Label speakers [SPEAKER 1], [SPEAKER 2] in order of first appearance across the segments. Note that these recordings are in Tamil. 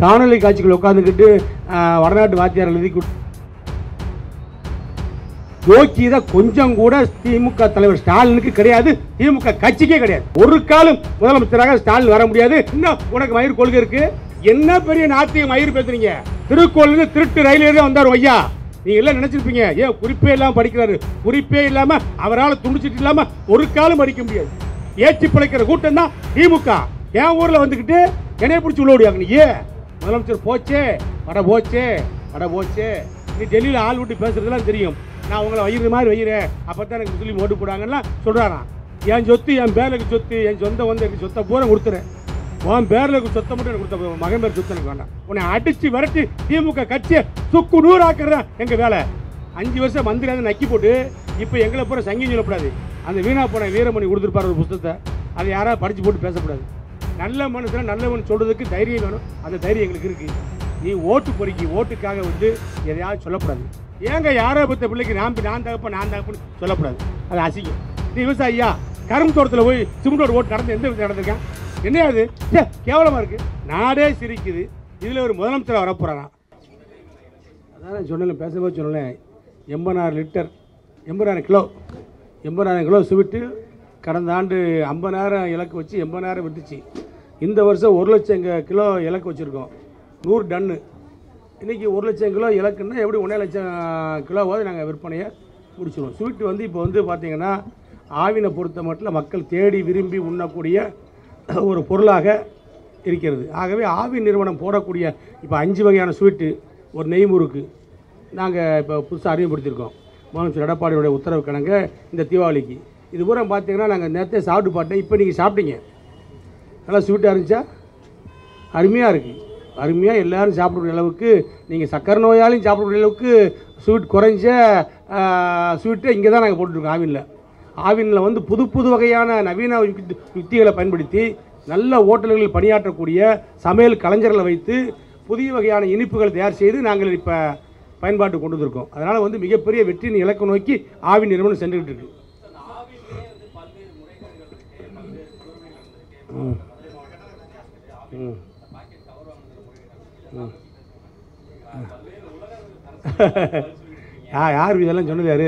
[SPEAKER 1] காணொலி காட்சிகள் உட்காந்துக்கிட்டு வடநாட்டு வாத்தியார் எழுதி கொடு- யோக்கியதை கொஞ்சம் கூட திமுக தலைவர் ஸ்டாலினுக்கு கிடையாது திமுக கட்சிக்கே கிடையாது ஒரு காலம் முதலமைச்சராக ஸ்டாலின் வர முடியாது இன்னும் உனக்கு மயிர் கொள்கை இருக்கு என்ன பெரிய நாத்திய மயிர் பேசுறீங்க திருக்கோளுக்கு திருட்டு ரயிலே வந்தார் ஐயா நீங்க எல்லாம் நினைச்சிருப்பீங்க ஏன் குறிப்பே இல்லாம படிக்கிறாரு குறிப்பே இல்லாம அவரால் துணிச்சிட்டு இல்லாம ஒரு காலம் படிக்க முடியாது ஏற்றி பிழைக்கிற கூட்டம் தான் திமுக என் ஊர்ல வந்துக்கிட்டு என்னைய பிடிச்சி உள்ள ஓடியாங்க நீ ஏன் முதலமைச்சர் போச்சே வட போச்சே வட போச்சே நீ டெல்லியில் ஆள் விட்டு பேசுறதுலாம் தெரியும் நான் உங்களை வயிறு மாதிரி வைக்கிறேன் அப்போ தான் எனக்கு முஸ்லீம் ஓட்டு போடாங்கன்னா சொல்கிறாராம் என் சொத்து என் பேருக்கு சொத்து என் சொந்த வந்து எனக்கு சொத்தை பூரா கொடுத்துறேன் உன் பேரில் இருக்க சொத்தை மட்டும் எனக்கு கொடுத்த போதும். மகன் பேர் சொத்து எனக்கு வேண்டாம் உன்னை அடிச்சு விரட்டி திமுக கட்சியை சுக்கு நூறாக்குறதா எங்கள் வேலை அஞ்சு வருஷம் மந்திரி அதை நக்கி போட்டு இப்போ எங்களை பூரா சங்கி சொல்லக்கூடாது அந்த வீணா போன வீரமணி கொடுத்துருப்பாரு ஒரு புத்தகத்தை அதை யாராவது படிச்சு போட்டு பேசக்கூடாது நல்ல மனுஷன் நல்லவன் சொல்றதுக்கு தைரியம் வேணும் அந்த தைரியம் எங்களுக்கு இருக்கு நீ ஓட்டு பொறுக்கி ஓட்டுக்காக வந்து எதையாவது சொல்லக்கூடாது ஏங்க யாரோ பத்த பிள்ளைக்கு நான் பி- நான் தகப்ப நான் தகப்பன்னு சொல்லக்கூடாது அது அசிங்கம் நீ விவசாயியா கரும்பு தோட்டத்தில் போய் சிமெண்டோட ஓட்டு நடந்து எந்த விதத்தில் நடந்திருக்கேன் என்ன அது ச்சே, கேவலமா இருக்கு நாடே சிரிக்குது இதுல ஒரு முதலமைச்சர் வரப்போறானா அதான் நான் சொன்னேன் பேசும்போது சொன்னேன் எண்பதாயிரம் லிட்டர் எண்பதாயிரம் கிலோ எண்பதாயிரம் கிலோ சுவிட்டு கடந்த ஆண்டு ஐம்பதாயிரம் இலக்கு வச்சு எண்பதாயிரம் விட்டுச்சு இந்த வருஷம் ஒரு லட்சம் க- கிலோ இலக்கு வச்சுருக்கோம் நூறு டன்னு இன்றைக்கி ஒரு லட்சம் கிலோ இலக்குன்னா எப்படி ஒன்றே லட்சம் கிலோவாவது நாங்கள் விற்பனையை முடிச்சிடுவோம் ஸ்வீட் வந்து இப்போ வந்து பார்த்திங்கன்னா ஆவினை பொறுத்த மட்டும் மக்கள் தேடி விரும்பி உண்ணக்கூடிய ஒரு பொருளாக இருக்கிறது ஆகவே ஆவி நிறுவனம் போடக்கூடிய இப்போ அஞ்சு வகையான ஸ்வீட்டு ஒரு நெய் முறுக்கு நாங்கள் இப்போ புதுசாக அறிமுகப்படுத்தியிருக்கோம் முதலமைச்சர் எடப்பாடியுடைய உத்தரவு கணங்க இந்த தீபாவளிக்கு இது பூரா பார்த்தீங்கன்னா நாங்கள் நேரத்தே சாப்பிட்டு பார்த்தேன் இப்போ நீங்கள் சாப்பிட்டீங்க நல்லா ஸ்வீட்டாக இருந்துச்சா அருமையாக இருக்குது அருமையாக எல்லாரும் சாப்பிடக்கூடிய அளவுக்கு நீங்கள் சக்கரை நோயாலையும் சாப்பிடக்கூடிய அளவுக்கு ஸ்வீட் குறைஞ்ச ஸ்வீட்டை இங்கே தான் நாங்கள் போட்டுருக்கோம் ஆவினில் ஆவினில் வந்து புது புது வகையான நவீன யுக்தி- யுக்திகளை பயன்படுத்தி நல்ல ஹோட்டல்களில் பணியாற்றக்கூடிய சமையல் கலைஞர்களை வைத்து புதிய வகையான இனிப்புகள் தயார் செய்து நாங்கள் இப்போ பயன்பாட்டு கொண்டு வந்திருக்கோம் அதனால் வந்து மிகப்பெரிய வெற்றியின் இலக்கு நோக்கி ஆவி நிறுவனம் சென்றுக்கிட்டு இருக்கு ம் ம் ம். யா யார் இதெல்லாம் சொன்னது யாரு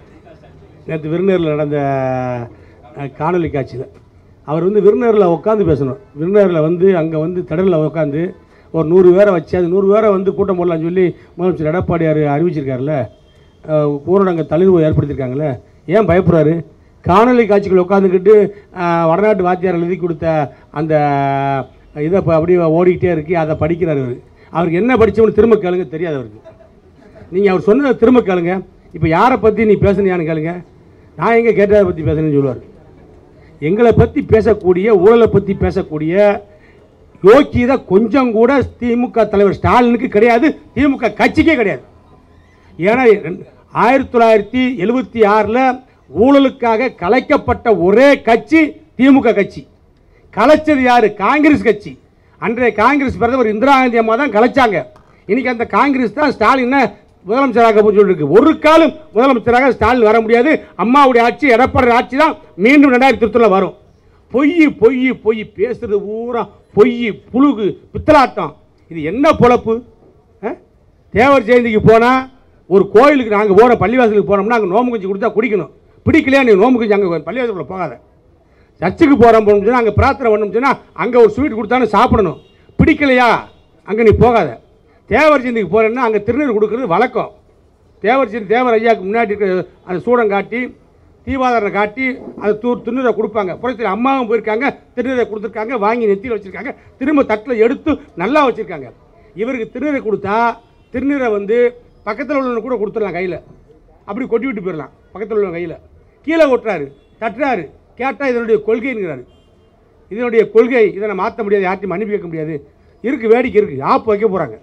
[SPEAKER 1] நேற்று விருநேரில் நடந்த அஹ், காணொளி காட்சியில் அவர் வந்து விருநேரில் உட்காந்து பேசணும் விருநேரில் வந்து அங்கே வந்து திடலில் உட்காந்து ஒரு நூறு பேரை வச்சு அது நூறு பேரை வந்து கூட்டம் போடலாம்னு சொல்லி முதலமைச்சர் எடப்பாடியார் அறிவிச்சிருக்காருல்ல அஹ், ஊரடங்கு தளர்வு ஏற்படுத்தியிருக்காங்கல்ல ஏன் பயப்படுறாரு காணொளி காட்சிகள் உட்காந்துக்கிட்டு அஹ், வடநாட்டு வாத்தியார் எழுதி கொடுத்த அந்த இதை இப்போ அப்படியே ஓடிக்கிட்டே இருக்கு அதை படிக்கிறார் அவர் அவருக்கு என்ன படித்தவனு திரும்ப கேளுங்க தெரியாது அவருக்கு நீங்கள் அவர் சொன்னதை திரும்ப கேளுங்க இப்போ யாரை பற்றி நீ பேசுனியான்னு கேளுங்க நான் எங்கே கேட்டதை பற்றி பேசுனேன்னு சொல்லுவார் எங்களை பற்றி பேசக்கூடிய ஊழலை பற்றி பேசக்கூடிய யோக்கியதை கொஞ்சம் கூட திமுக தலைவர் ஸ்டாலினுக்கு கிடையாது திமுக கட்சிக்கே கிடையாது ஏன்னா ரெண்டு- ஆயிரத்தி தொள்ளாயிரத்தி எழுபத்தி ஆறில் ஊழலுக்காக கலைக்கப்பட்ட ஒரே கட்சி திமுக கட்சி கலைச்சது யாரு காங்கிரஸ் கட்சி அன்றைய காங்கிரஸ் பிரதமர் இந்திரா காந்தி அம்மா தான் கலைச்சாங்க இன்னைக்கு அந்த காங்கிரஸ் தான் ஸ்டாலினை முதலமைச்சராக சொல்லிருக்கு ஒரு காலம் முதலமைச்சராக ஸ்டாலின் வர முடியாது அம்மாவுடைய ஆட்சி எடப்பாடி ஆட்சி தான் மீண்டும் ரெண்டாயிரத்தி இருபத்தில் வரும் பொய் பொய் பொய் பேசுறது பூரா பொய் புழுகு பித்தலாட்டம் இது என்ன பொழப்பு ஆ? தேவர் ஜெயந்திக்கு போனால் ஒரு கோயிலுக்கு நாங்கள் போகிற பள்ளிவாசலுக்கு போனோம்னா அங்கே நோம்பு கஞ்சி கொடுத்தா குடிக்கணும் பிடிக்கலையா நீ நோம்பு கஞ்சி அங்கே பள்ளிவாசலுக்குள்ள போகாத சர்ச்சுக்கு போகிறோம் சொன்னால் அங்கே பிரார்த்தனை பண்ணணும் சொன்னால் அங்கே ஒரு ஸ்வீட் கொடுத்தாலும் சாப்பிடணும் பிடிக்கலையா அங்கே நீ போகாத தேவர் ஜெயந்திக்கு போகிறேன்னா அங்கே திருநீர் கொடுக்கறது வழக்கம் தேவர் ஜெயந்தி தேவர் ஐயாவுக்கு முன்னாடி இருக்கிற அந்த சூடம் காட்டி தீபாதாரம் காட்டி அது தூ திருநீரை கொடுப்பாங்க புறத்தில் அம்மாவும் போயிருக்காங்க திருநீரை கொடுத்துருக்காங்க வாங்கி நெத்தியில் வச்சுருக்காங்க திரும்ப தட்டில் எடுத்து நல்லா வச்சுருக்காங்க இவருக்கு திருநீரை கொடுத்தா திருநீரை வந்து பக்கத்தில் உள்ளவங்க கூட கொடுத்துடலாம் கையில் அப்படி கொட்டி விட்டு போயிடலாம் பக்கத்தில் உள்ள கையில் கீழே கொட்டுறாரு தட்டுறாரு கேட்டால் இதனுடைய கொள்கைங்கிறாரு இதனுடைய கொள்கை இதனை மாற்ற முடியாது யார்ட்டையும் மன்னிப்பு கேட்க முடியாது இருக்கு வேடிக்கை இருக்கு ஆப்பு வைக்க போகிறாங்க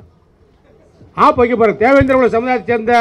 [SPEAKER 1] ஆப்பு வைக்க போகிறாங்க தேவேந்திர குல சமுதாயத்தை சேர்ந்த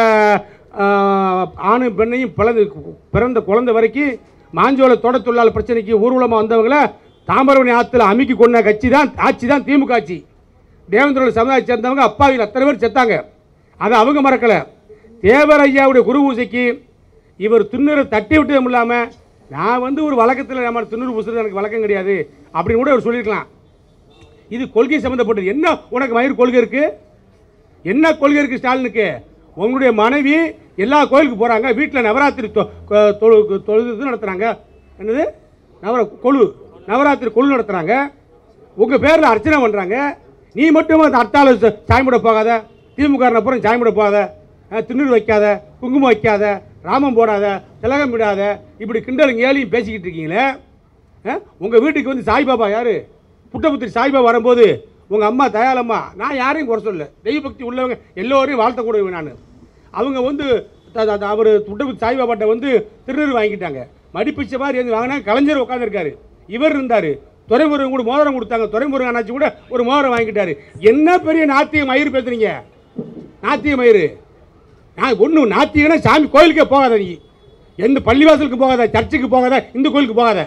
[SPEAKER 1] ஆஹ், ஆணும் பெண்ணையும் பிறந்து பிறந்த குழந்தை வரைக்கும் மாஞ்சோல தோட்ட தொழிலாளர் பிரச்சனைக்கு ஊர்வலமாக வந்தவங்கள தாமிரபரணி ஆற்றுல அமுக்கி கொண்ட கட்சி தான் ஆட்சி தான் திமுக ஆட்சி தேவேந்திர குல சமுதாயத்தை சேர்ந்தவங்க அப்பாவியில் அத்தனை பேர் செத்தாங்க அதை அவங்க மறக்கலை தேவர் ஐயாவுடைய குரு பூஜைக்கு இவர் துண்ணூரை தட்டி விட்டதும் இல்லாமல் நான் வந்து ஒரு வழக்கத்தில் நம்ம துண்ணூறு பூசுறது எனக்கு வழக்கம் கிடையாது அப்படின்னு கூட அவர் சொல்லியிருக்கலாம் இது கொள்கை சம்மந்தப்பட்டது என்ன உனக்கு மயிர் கொள்கை இருக்கு என்ன கொள்கை இருக்கு ஸ்டாலினுக்கு உங்களுடைய மனைவி எல்லா கோயிலுக்கு போகிறாங்க வீட்டில் நவராத்திரி தொ- கொ- தொழு- தொழுது இது நடத்துகிறாங்க என்னது நவர கொழு நவராத்திரி கொழு நடத்துகிறாங்க உங்கள் பேரில் அர்ச்சனை பண்ணுறாங்க நீ மட்டும் அந்த அட்டாள சாயமிட போகாத திமுக அப்புறம் சாயமிட போகாத அஹ், திண்ணூறு வைக்காத குங்குமம் வைக்காத ராமம் போடாத திலகம் விடாத இப்படி கிண்டலும் ஏலியும் பேசிக்கிட்டு இருக்கீங்களே உங்கள் வீட்டுக்கு வந்து சாய்பாபா யார் புட்டபுத்திரி சாய்பாபா வரும்போது உங்கள் அம்மா தயாளம்மா நான் யாரையும் குறை சொல்ல தெய்வபக்தி உள்ளவங்க எல்லோரையும் வாழ்த்தக்கூடியவங்க நான் அவங்க வந்து அவர் புட்டபுத்தி சாய்பாபாட்ட வந்து திருநீர் வாங்கிட்டாங்க மடிப்பிச்ச மாதிரி வந்து வாங்கினா கலைஞர் உட்காந்துருக்காரு இவர் இருந்தார் துறைமுருகன் கூட மோதிரம் கொடுத்தாங்க துறைமுருகன் அண்ணாச்சி கூட ஒரு மோதிரம் வாங்கிட்டாரு என்ன பெரிய நாத்திய மயிர் பேசுறீங்க நாத்திய மயிர் நான் ஒன்று நாத்திகனா சாமி கோயிலுக்கே போகாத நீ எந்த பள்ளிவாசலுக்கு போகாத சர்ச்சுக்கு போகாத இந்த கோயிலுக்கு போகாத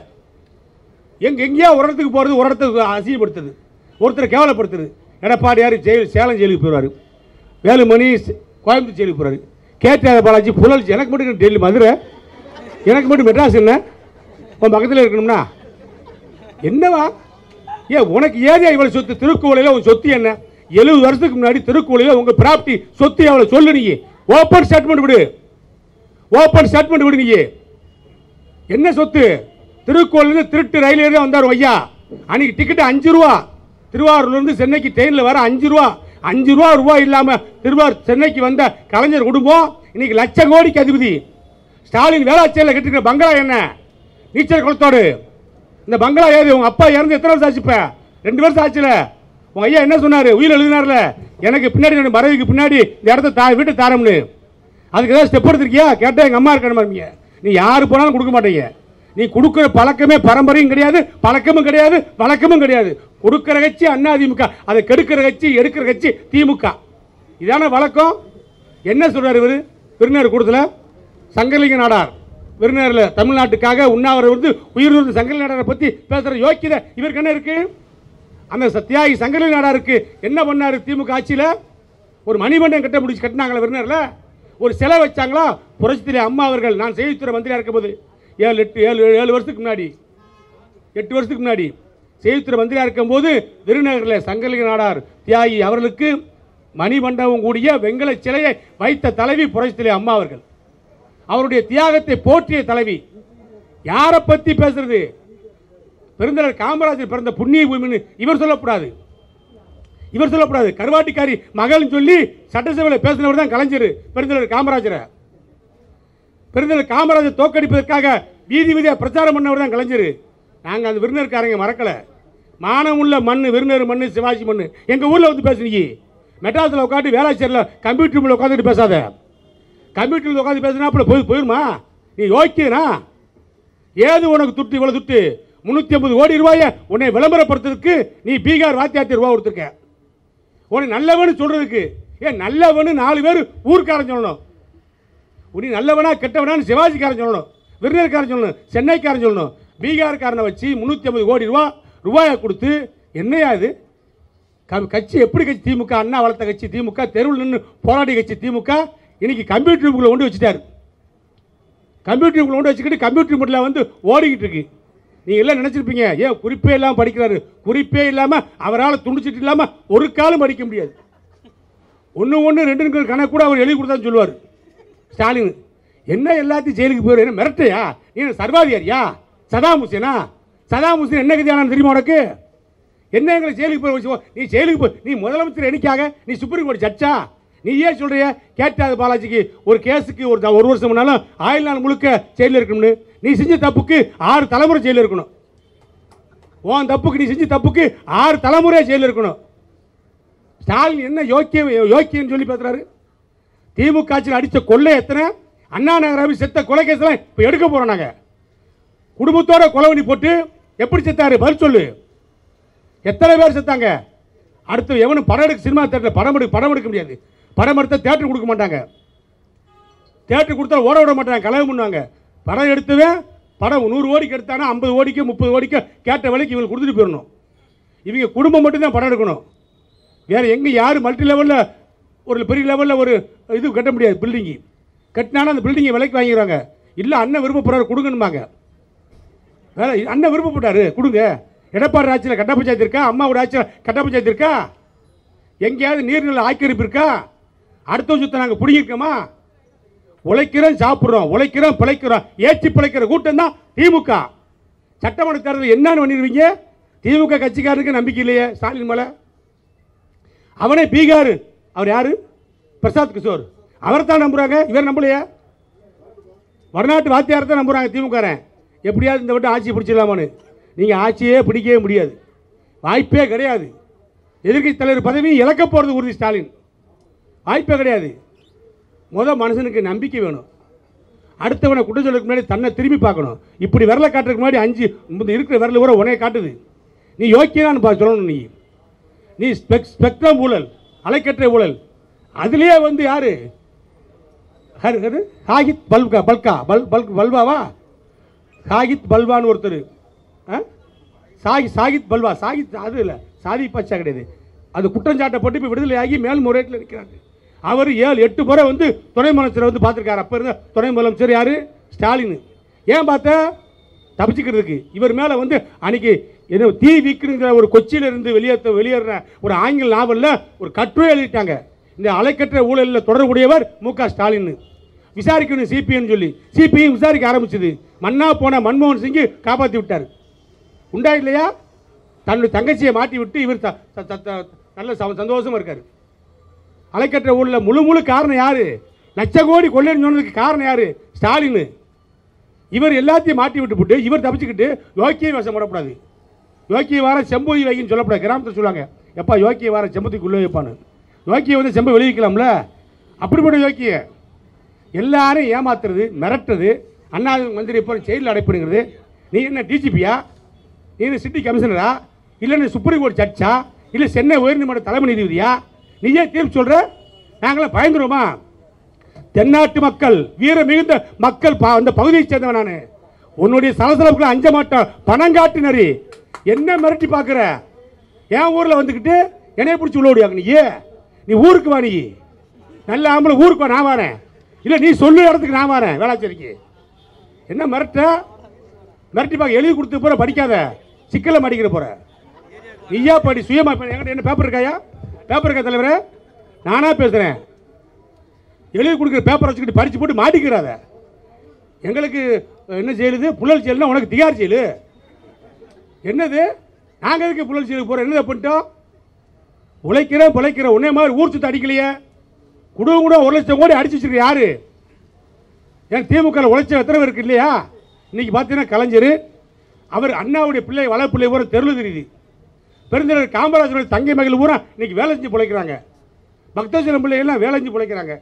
[SPEAKER 1] எங்க எங்கேயா ஒரு இடத்துக்கு போகிறது ஒரு இடத்துக்கு அசிங்கப்படுத்துது ஒருத்தரை கேவலப்படுத்துது எடப்பாடியார் ஜெயில் சேலம் ஜெயிலுக்கு போயிடுவார் வேலுமணி ஸ்- கோயம்புத்தூர் ஜெயிலுக்கு போகிறாரு கேட்டாத பாலாஜி புழல் எனக்கு மட்டும் டெல்லி மதுரை எனக்கு மட்டும் மெட்ராஸ் என்ன உன் பக்கத்தில் இருக்கணும்னா என்னவா ஏன் உனக்கு ஏரியா இவ்வளோ சொத்து திருக்குவளையில் உன் சொத்து என்ன எழுபது வருஷத்துக்கு முன்னாடி திருக்குவளையில் உங்கள் ப்ராப்பர்ட்டி சொத்து எவ்வளோ சொல்லு நீ ஓப்பன் ஸ்டேட்மெண்ட் விடு ஓப்பன் ஸ்டேட்மெண்ட் விடு நீ என்ன சொத்து திருக்கோயிலிருந்து திருட்டு ரயில் ஏறி வந்தார் ஐயா அன்னைக்கு டிக்கெட் அஞ்சு ரூபா திருவாரூர்லேருந்து சென்னைக்கு ட்ரெயினில் வர அஞ்சு ரூபா அஞ்சு ரூபா ரூபா இல்லாமல் திருவாரூர் சென்னைக்கு வந்த கலைஞர் குடும்பம் இன்னைக்கு லட்ச கோடிக்கு அதிபதி ஸ்டாலின் வேளாச்சேரியில் கட்டிருக்கிற பங்களா என்ன நீச்சல் குளத்தோடு இந்த பங்களா ஏது உங்க அப்பா இறந்து எத்தனை வருஷம் ஆச்சு இப்ப ரெண்டு வருஷம் ஆச்சுல உங்க ஐயா என்ன சொன்னாரு உயிர் எழுதினார்ல எனக்கு பின்னாடி என்னோட மறைவுக்கு பின்னாடி இந்த இடத்த தா வீட்டை தாரம்னு அதுக்கு ஏதாவது ஸ்டெப் எடுத்திருக்கியா கேட்டால் எங்கள் அம்மா இருக்கணும் நீ யாரு போனாலும் கொடுக்க மாட்டீங்க நீ கொடுக்குற பழக்கமே பரம்பரையும் கிடையாது பழக்கமும் கிடையாது வழக்கமும் கிடையாது கொடுக்குற கட்சி அண்ணா திமுக அதை கெடுக்கிற கட்சி எடுக்கிற கட்சி திமுக இதான வழக்கம் என்ன சொல்றாரு இவர் திருநெல் கூடத்தில் சங்கலிங்க நாடார் விருந்தினரில் தமிழ்நாட்டுக்காக உண்ணாவிரதம் வந்து உயிர் வந்து சங்கலிங்க நாடாரை பற்றி பேசுகிற யோக்கியதை இவருக்கு என்ன இருக்கு அந்த ச- தியாகி சங்கலிங்க நாடாருக்கு என்ன பண்ணாரு திமுக ஆட்சியில் ஒரு மணிமண்டம் கட்ட முடிச்சு கட்டினாங்களா விருந்தினரில் ஒரு சிலை வச்சாங்களா புரட்சித்திலே அம்மா அவர்கள் நான் செய்தித்துறை மந்திரியாக இருக்கும்போது ஏழு எட்டு ஏழு ஏழு வருஷத்துக்கு முன்னாடி எட்டு வருஷத்துக்கு முன்னாடி செய்தித்துறை மந்திரியாக இருக்கும்போது விருநகரில் சங்கலிங்க நாடார் தியாகி அவர்களுக்கு மணிமண்டபம் கூடிய வெங்கல சிலையை வைத்த தலைவி புரட்சித்திலே அம்மா அவர்கள் அவருடைய தியாகத்தை போற்றிய தலைவி யாரை பற்றி பேசுறது பெருந்தலைவர் காமராஜர் பிறந்த புண்ணிய பூமின்னு இவர் சொல்லக்கூடாது இவர் சொல்லக்கூடாது கருவாட்டிக்காரி மகள்னு சொல்லி சட்டசபையில் பேசினவர் தான் கலைஞர் பெருந்தலைவர் காமராஜரை பெருந்தலைவர் காமராஜர் தோக்கடிப்பதற்காக வீதி வீதியாக பிரச்சாரம் பண்ணவர் தான் கலைஞர் நாங்கள் அந்த விருந்தினருக்காரங்க மறக்கலை மானமுள்ள மண் விருந்தினர் மண் சிவாஜி மண் எங்கள் ஊரில் வந்து பேசுனீங்க மெட்ராஸில் உட்காந்து வேளாச்சேரியில் கம்ப்யூட்டர் ரூமில் உட்காந்துட்டு பேசாத கம்ப்யூட்டரில் உட்காந்து பேசினாப்புல போய் போயிருமா நீ யோக்கியனா ஏது உனக்கு துட்டு இவ்வளோ துட்டு முந்நூற்றி ஐம்பது கோடி ரூபாயை உன்னை விளம்பரப்படுத்துறதுக்கு நீ பீகார் வாத்தியாத்தி ரூபா கொடுத்துருக்க உன்னை நல்லவனு சொல்றதுக்கு ஏன் நல்லவனு நாலு பேர் ஊர்க்காரன் சொல்லணும் நீ நல்லவனா கெட்டவனான்னு சிவாஜிக்காரன் சொல்லணும் விருந்தினர்காரன் சொல்லணும் சென்னைக்காரன் சொல்லணும் பீகார்காரனை வச்சு முந்நூற்றி ஐம்பது கோடி ரூபா ரூபாயை கொடுத்து என்னையா இது க- கட்சி எப்படி கட்சி திமுக அண்ணா வளர்த்த கட்சி திமுக தெருவில் நின்று போராடிய கட்சி திமுக இன்னைக்கு கம்ப்யூட்டர் ரூமுக்குள்ள கொண்டு வச்சுட்டாரு கம்ப்யூட்டர் ரூமுக்குள்ள கொண்டு வச்சுக்கிட்டு கம்ப்யூட்டர் ரூமில் வந்து ஓடிக்கிட்டு இருக்கு நீங்கள் எல்லாம் நினச்சிருப்பீங்க ஏன் குறிப்பே இல்லாமல் படிக்கிறாரு குறிப்பே இல்லாமல் அவரால் துணிச்சிட்டு இல்லாமல் ஒரு காலம் படிக்க முடியாது ஒன்று ஒன்று ரெண்டு கணக்கு கூட அவர் எழுதி கொடுத்தான்னு சொல்லுவார் ஸ்டாலின் என்ன எல்லாத்தையும் ஜெயிலுக்கு போயிரு என்ன மிரட்டையா நீ என்ன சர்வாதிகாரியா சதாம் ஹுசேனா சதாம் ஹுசேன் என்ன கதியான தெரியுமா உனக்கு என்ன எங்களை ஜெயிலுக்கு போய் வச்சு நீ ஜெயிலுக்கு போய் நீ முதலமைச்சர் என்னைக்காக நீ சுப்ரீம் கோர்ட் ஜட்ஜா நீ ஏன் சொல்றிய கேட்டாது பாலாஜிக்கு ஒரு கேஸுக்கு ஒரு த- ஒரு வருஷம் முன்னாலும் ஆயுள் நாள் முழுக்க ஜெயிலில் இருக்கணும்னு நீ செஞ்ச தப்புக்கு ஆறு தலைமுறை ஜெயிலில் இருக்கணும் உன் தப்புக்கு நீ செஞ்ச தப்புக்கு ஆறு தலைமுறை ஜெயிலில் இருக்கணும் ஸ்டாலின் என்ன யோக்கியம் யோக்கியன்னு சொல்லி பேசுறாரு திமுக ஆட்சியில் அடித்த கொள்ளை எத்தனை அண்ணா நகராவி செத்த கொலை கேஸ்லாம் இப்போ எடுக்க போகிறோம் நாங்கள் குடும்பத்தோட கொலை பண்ணி போட்டு எப்படி செத்தாரு பதில் சொல்லு எத்தனை பேர் செத்தாங்க அடுத்து எவனும் படம் எடுக்க சினிமா தேட்டரில் படம் எடுக்க படம் எடுக்க முடியாது படம் எடுத்தா தேட்டர் கொடுக்க மாட்டாங்க தேட்டர் கொடுத்தா ஓட விட மாட்டாங்க கலவை பண்ணுவாங்க படம் எடுத்தவே படம் நூறு கோடிக்கு எடுத்தானா ஐம்பது கோடிக்கு முப்பது கோடிக்கு கேட்ட விலைக்கு இவங்க கொடுத்துட்டு போயிடணும் இவங்க குடும்பம் மட்டும்தான் படம் எடுக்கணும் வேற எங்கே யார் மல்டி லெவலில் ஒரு பெரிய லெவலில் ஒரு இது கட்ட முடியாது பில்டிங்கு கட்டினாலும் அந்த பில்டிங்கை விலைக்கு வாங்கிடுவாங்க இல்லை அண்ணன் விருப்பப்படுறாரு கொடுங்கன்னுமாங்க வேற அண்ணன் விருப்பப்பட்டாரு கொடுங்க எடப்பாடி ஆட்சியில் கட்ட பஞ்சாயத்து இருக்கா அம்மாவோட ஆட்சியில் கட்ட பஞ்சாயத்து இருக்கா எங்கேயாவது நீர்நிலை ஆக்கிரமிப்பு இருக்கா அடுத்த சுத்த நாங்கள் பிடிங்கிருக்கோமா உழைக்கிறோம் சாப்பிட்றோம் உழைக்கிறோம் பிழைக்கிறோம் ஏற்றி பிழைக்கிற கூட்டம் தான் திமுக சட்டமன்ற தேர்தல் என்னன்னு பண்ணிடுவீங்க திமுக கட்சிக்காரருக்கு நம்பிக்கை இல்லையே ஸ்டாலின் மேலே அவனே பீகார் அவர் யாரு பிரசாத் கிஷோர் அவர் தான் நம்புறாங்க இவர் நம்பலையே வடநாட்டு வாத்தியார் தான் நம்புறாங்க திமுகரன் எப்படியாவது இந்த வட்டம் ஆட்சி பிடிச்சிடலாமான்னு நீங்கள் ஆட்சியே பிடிக்கவே முடியாது வாய்ப்பே கிடையாது எதிர்க்கட்சி தலைவர் பதவியும் இழக்க போகிறது உறுதி ஸ்டாலின் வாய்ப்பே கிடையாது முத மனுஷனுக்கு நம்பிக்கை வேணும் அடுத்தவனை குற்றம் சொல்றதுக்கு முன்னாடி தன்னை திரும்பி பார்க்கணும் இப்படி விரலை காட்டுறதுக்கு முன்னாடி அஞ்சு இந்த இருக்கிற விரல் கூட உனைய காட்டுது நீ யோக்கியனான்னு பா சொல்லணும் நீ நீ ஸ்பெக் ஸ்பெக்ட்ரம் ஊழல் அலைக்கற்ற ஊழல் அதுலேயே வந்து யாரு ஹர் ஹர் ஹாகித் பல்கா பல்கா பல் பல்க் பல்வாவா சாகித் பல்வான்னு ஒருத்தர் ஆ? சாகி சாகித் பல்வா சாகித் அது இல்லை சாதி பச்சா கிடையாது அது குற்றஞ்சாட்டப்பட்டு இப்போ விடுதலையாகி மேல்முறையீட்டில் இருக்கிறாங்க அவர் ஏழு எட்டு முறை வந்து துணை முதலமைச்சரை வந்து பார்த்துருக்காரு அப்போ இருந்த துணை முதலமைச்சர் யார் ஸ்டாலின் ஏன் பார்த்த தப்பிச்சுக்கிறதுக்கு இவர் மேலே வந்து அன்னைக்கு என்ன தீ வீக்குங்கிற ஒரு கொச்சியில இருந்து வெளியேற்ற வெளியேற ஒரு ஆங்கில நாவலில் ஒரு கட்டுரை எழுதிட்டாங்க இந்த அலைக்கற்ற ஊழலில் தொடர்புடையவர் மு க ஸ்டாலின் விசாரிக்கணும் சிபிஎன்னு சொல்லி சிபிஐ விசாரிக்க ஆரம்பிச்சது மன்னா போன மன்மோகன் சிங் காப்பாற்றி விட்டார் உண்டா இல்லையா தன்னுடைய தங்கச்சியை மாட்டி விட்டு இவர் த- த- த- த- நல்ல ச- சந்தோஷமா இருக்காரு அலைக்கற்ற ஊழல முழு முழு காரணம் யாரு லட்ச கோடி கொள்ளைன்னு சொன்னதுக்கு காரணம் யாரு ஸ்டாலின் இவர் எல்லாத்தையும் மாட்டி விட்டு போட்டு இவர் தப்பிச்சுக்கிட்டு யோக்கிய வேஷம் போடக்கூடாது யோக்கிய வாரம் செம்பொதி வைக்கின்னு சொல்லக்கூடாது கிராமத்தில் சொல்லுவாங்க எப்பா யோக்கிய வாரம் செம்பத்திக்கு உள்ளே வைப்பான்னு யோக்கிய வந்து செம்பை வெளியிக்கலாம்ல அப்படிப்பட்ட யோக்கிய எல்லாரும் ஏமாத்துறது மிரட்டுறது அண்ணா மந்திரி இப்போ செயலில் அடைப்படுங்கிறது நீ என்ன டிஜிபியா நீ என்ன சிட்டி கமிஷனரா இல்லை நீ சுப்ரீம் கோர்ட் ஜட்ஜா இல்லை சென்னை உயர்நீதிமன்ற தலைமை நீதிபதியா நீ ஏன் தீர்ப்பு சொல்ற நாங்களாம் பயந்துருவோமா தென்னாட்டு மக்கள் வீர மிகுந்த மக்கள் பா- அந்த பகுதியைச் சேர்ந்தவன் நான் உன்னுடைய சலசலப்புக்கு அஞ்ச மாட்டேன் பணம் காட்டு நரி என்ன மிரட்டி பார்க்குற என் ஊரில் வந்துக்கிட்டு என்னைய பிடிச்சி உள்ள ஓடியாங்க நீ நீ ஊருக்கு வா நீ நல்ல ஆம்பளை ஊருக்கு வா நான் வரேன் இல்லை நீ சொல்லு இடத்துக்கு நான் வரேன் வேளாச்சேரிக்கு என்ன மிரட்ட மிரட்டி பார்க்க எழுதி கொடுத்து போற படிக்காத சிக்கலை மாட்டிக்கிற போற நீயா படி சுயமா படி. என்கிட்ட என்ன பேப்பர் இருக்காயா பேப்பர் இருக்கா தலைவரே நானா பேசுறேன் எழுதி கொடுக்குற பேப்பர் வச்சுக்கிட்டு படிச்சு போட்டு மாட்டிக்கிறாத எங்களுக்கு அஹ், என்ன செய்யுது புழல் செயல்னா உனக்கு திகார் செயலு என்னது நாங்கள் எதுக்கு புழல் செயலுக்கு போகிறோம் என்னதை பண்ணிட்டோம் உழைக்கிறேன் பிழைக்கிறேன் உன்னே மாதிரி ஊர் சுத்த அடிக்கலையே குடும்பம் கூட ஒரு லட்சம் கோடி அடிச்சு வச்சிருக்க யாரு ஏன் திமுக உழைச்ச எத்தனை பேர் இருக்கு இல்லையா இன்னைக்கு பார்த்தீங்கன்னா கலைஞர் அவர் அண்ணாவுடைய பிள்ளை வள பிள்ளை பூரா தெருவில் தெரியுது பெருந்தலைவர் காமராஜருடைய தங்கை மகள் பூரா இன்னைக்கு வேலை செஞ்சு பிழைக்கிறாங்க பக்தேஸ்வரம் பிள்ளைகள்லாம் வேலை செஞ்சு பிழைக்கிறாங்க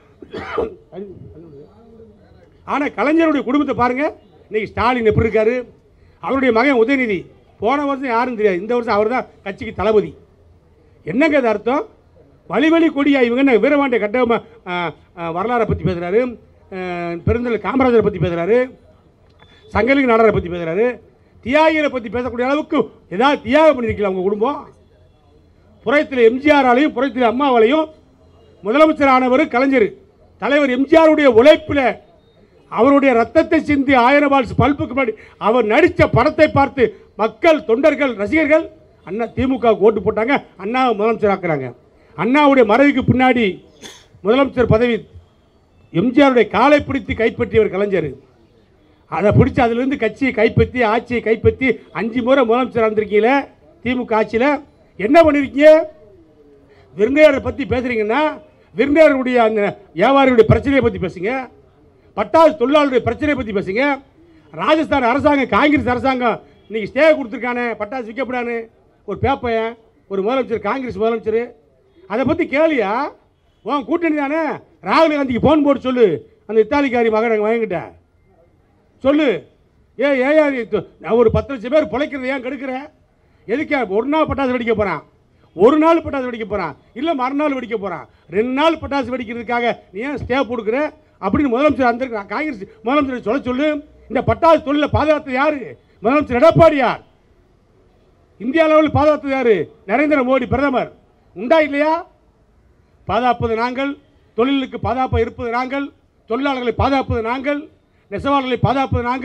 [SPEAKER 1] ஆனால் கலைஞருடைய குடும்பத்தை பாருங்க இன்னைக்கு ஸ்டாலின் எப்படி இருக்காரு அவருடைய மகன் உதயநிதி போன வருஷம் யாரும் தெரியாது இந்த வருஷம் அவர் தான் கட்சிக்கு தளபதி என்னங்க அது அர்த்தம் வழி வழி கொடியா இவங்க என்ன வீரவாண்டிய கட்ட வரலாறை பற்றி பேசுகிறாரு பெருந்தலை காமராஜரை பற்றி பேசுகிறாரு சங்கலிங்க நாடரை பற்றி பேசுகிறாரு தியாகிகளை பற்றி பேசக்கூடிய அளவுக்கு ஏதாவது தியாகம் பண்ணியிருக்கீங்களா உங்கள் குடும்பம் புறத்தில் எம்ஜிஆராலையும் புறத்தில் அம்மாவாலையும் முதலமைச்சர் ஆனவர் கலைஞர் தலைவர் எம்ஜிஆருடைய உழைப்பில் அவருடைய ரத்தத்தை சிந்தி ஆயிரம் வால்ஸ் பல்புக்கு முன்னாடி அவர் நடித்த படத்தை பார்த்து மக்கள் தொண்டர்கள் ரசிகர்கள் அண்ணா திமுக ஓட்டு போட்டாங்க அண்ணாவை முதலமைச்சர் ஆக்குறாங்க அண்ணாவுடைய மறைவுக்கு பின்னாடி முதலமைச்சர் பதவி எம்ஜிஆருடைய காலை பிடித்து கைப்பற்றியவர் கலைஞர் அதை பிடிச்சி அதிலிருந்து கட்சியை கைப்பற்றி ஆட்சியை கைப்பற்றி அஞ்சு முறை முதலமைச்சர் வந்திருக்கீங்களே திமுக ஆட்சியில் என்ன பண்ணியிருக்கீங்க விருந்தினரை பற்றி பேசுகிறீங்கன்னா விருந்தினருடைய அந்த வியாபாரிகளுடைய பிரச்சனையை பற்றி பேசுங்க பட்டாசு தொழிலாளருடைய பிரச்சனையை பற்றி பேசுங்க ராஜஸ்தான் அரசாங்கம் காங்கிரஸ் அரசாங்கம் இன்னைக்கு ஸ்டே கொடுத்துருக்கானே பட்டாசு விற்கப்படான்னு ஒரு பேப்பையன் ஒரு முதலமைச்சர் காங்கிரஸ் முதலமைச்சர் அதை பற்றி கேளியா உன் கூட்டணி தானே ராகுல் காந்திக்கு ஃபோன் போட்டு சொல்லு அந்த இத்தாலிக்காரி மகனை வாங்கிட்ட சொல்லு ஏ ஏயா நீ து- நான் ஒரு பத்து லட்சம் பேர் பிழைக்கிறத ஏன் கெடுக்கிற எதுக்கு ஒரு நாள் பட்டாசு வெடிக்க போகிறான் ஒரு நாள் பட்டாசு வெடிக்க போகிறான் இல்லை மறுநாள் வெடிக்க போகிறான் ரெண்டு நாள் பட்டாசு வெடிக்கிறதுக்காக நீ ஏன் ஸ்டே கொடுக்குற அப்படின்னு முதலமைச்சர் அந்த காங்கிரஸ் முதலமைச்சர் சொல்ல சொல்லு இந்த பட்டாசு தொழிலை பாதுகாத்தது யாரு முதலமைச்சர் எடப்பாடியார் இந்திய அளவில் பாதுகாத்தது யாரு நரேந்திர மோடி பிரதமர் உண்டா இல்லையா பாதுகாப்பது நாங்கள் தொழிலுக்கு பாதுகாப்பாக இருப்பது நாங்கள் தொழிலாளர்களை பாதுகாப்பது நாங்கள் நெசவாளர்களை பாதுகாப்பது நாங்கள்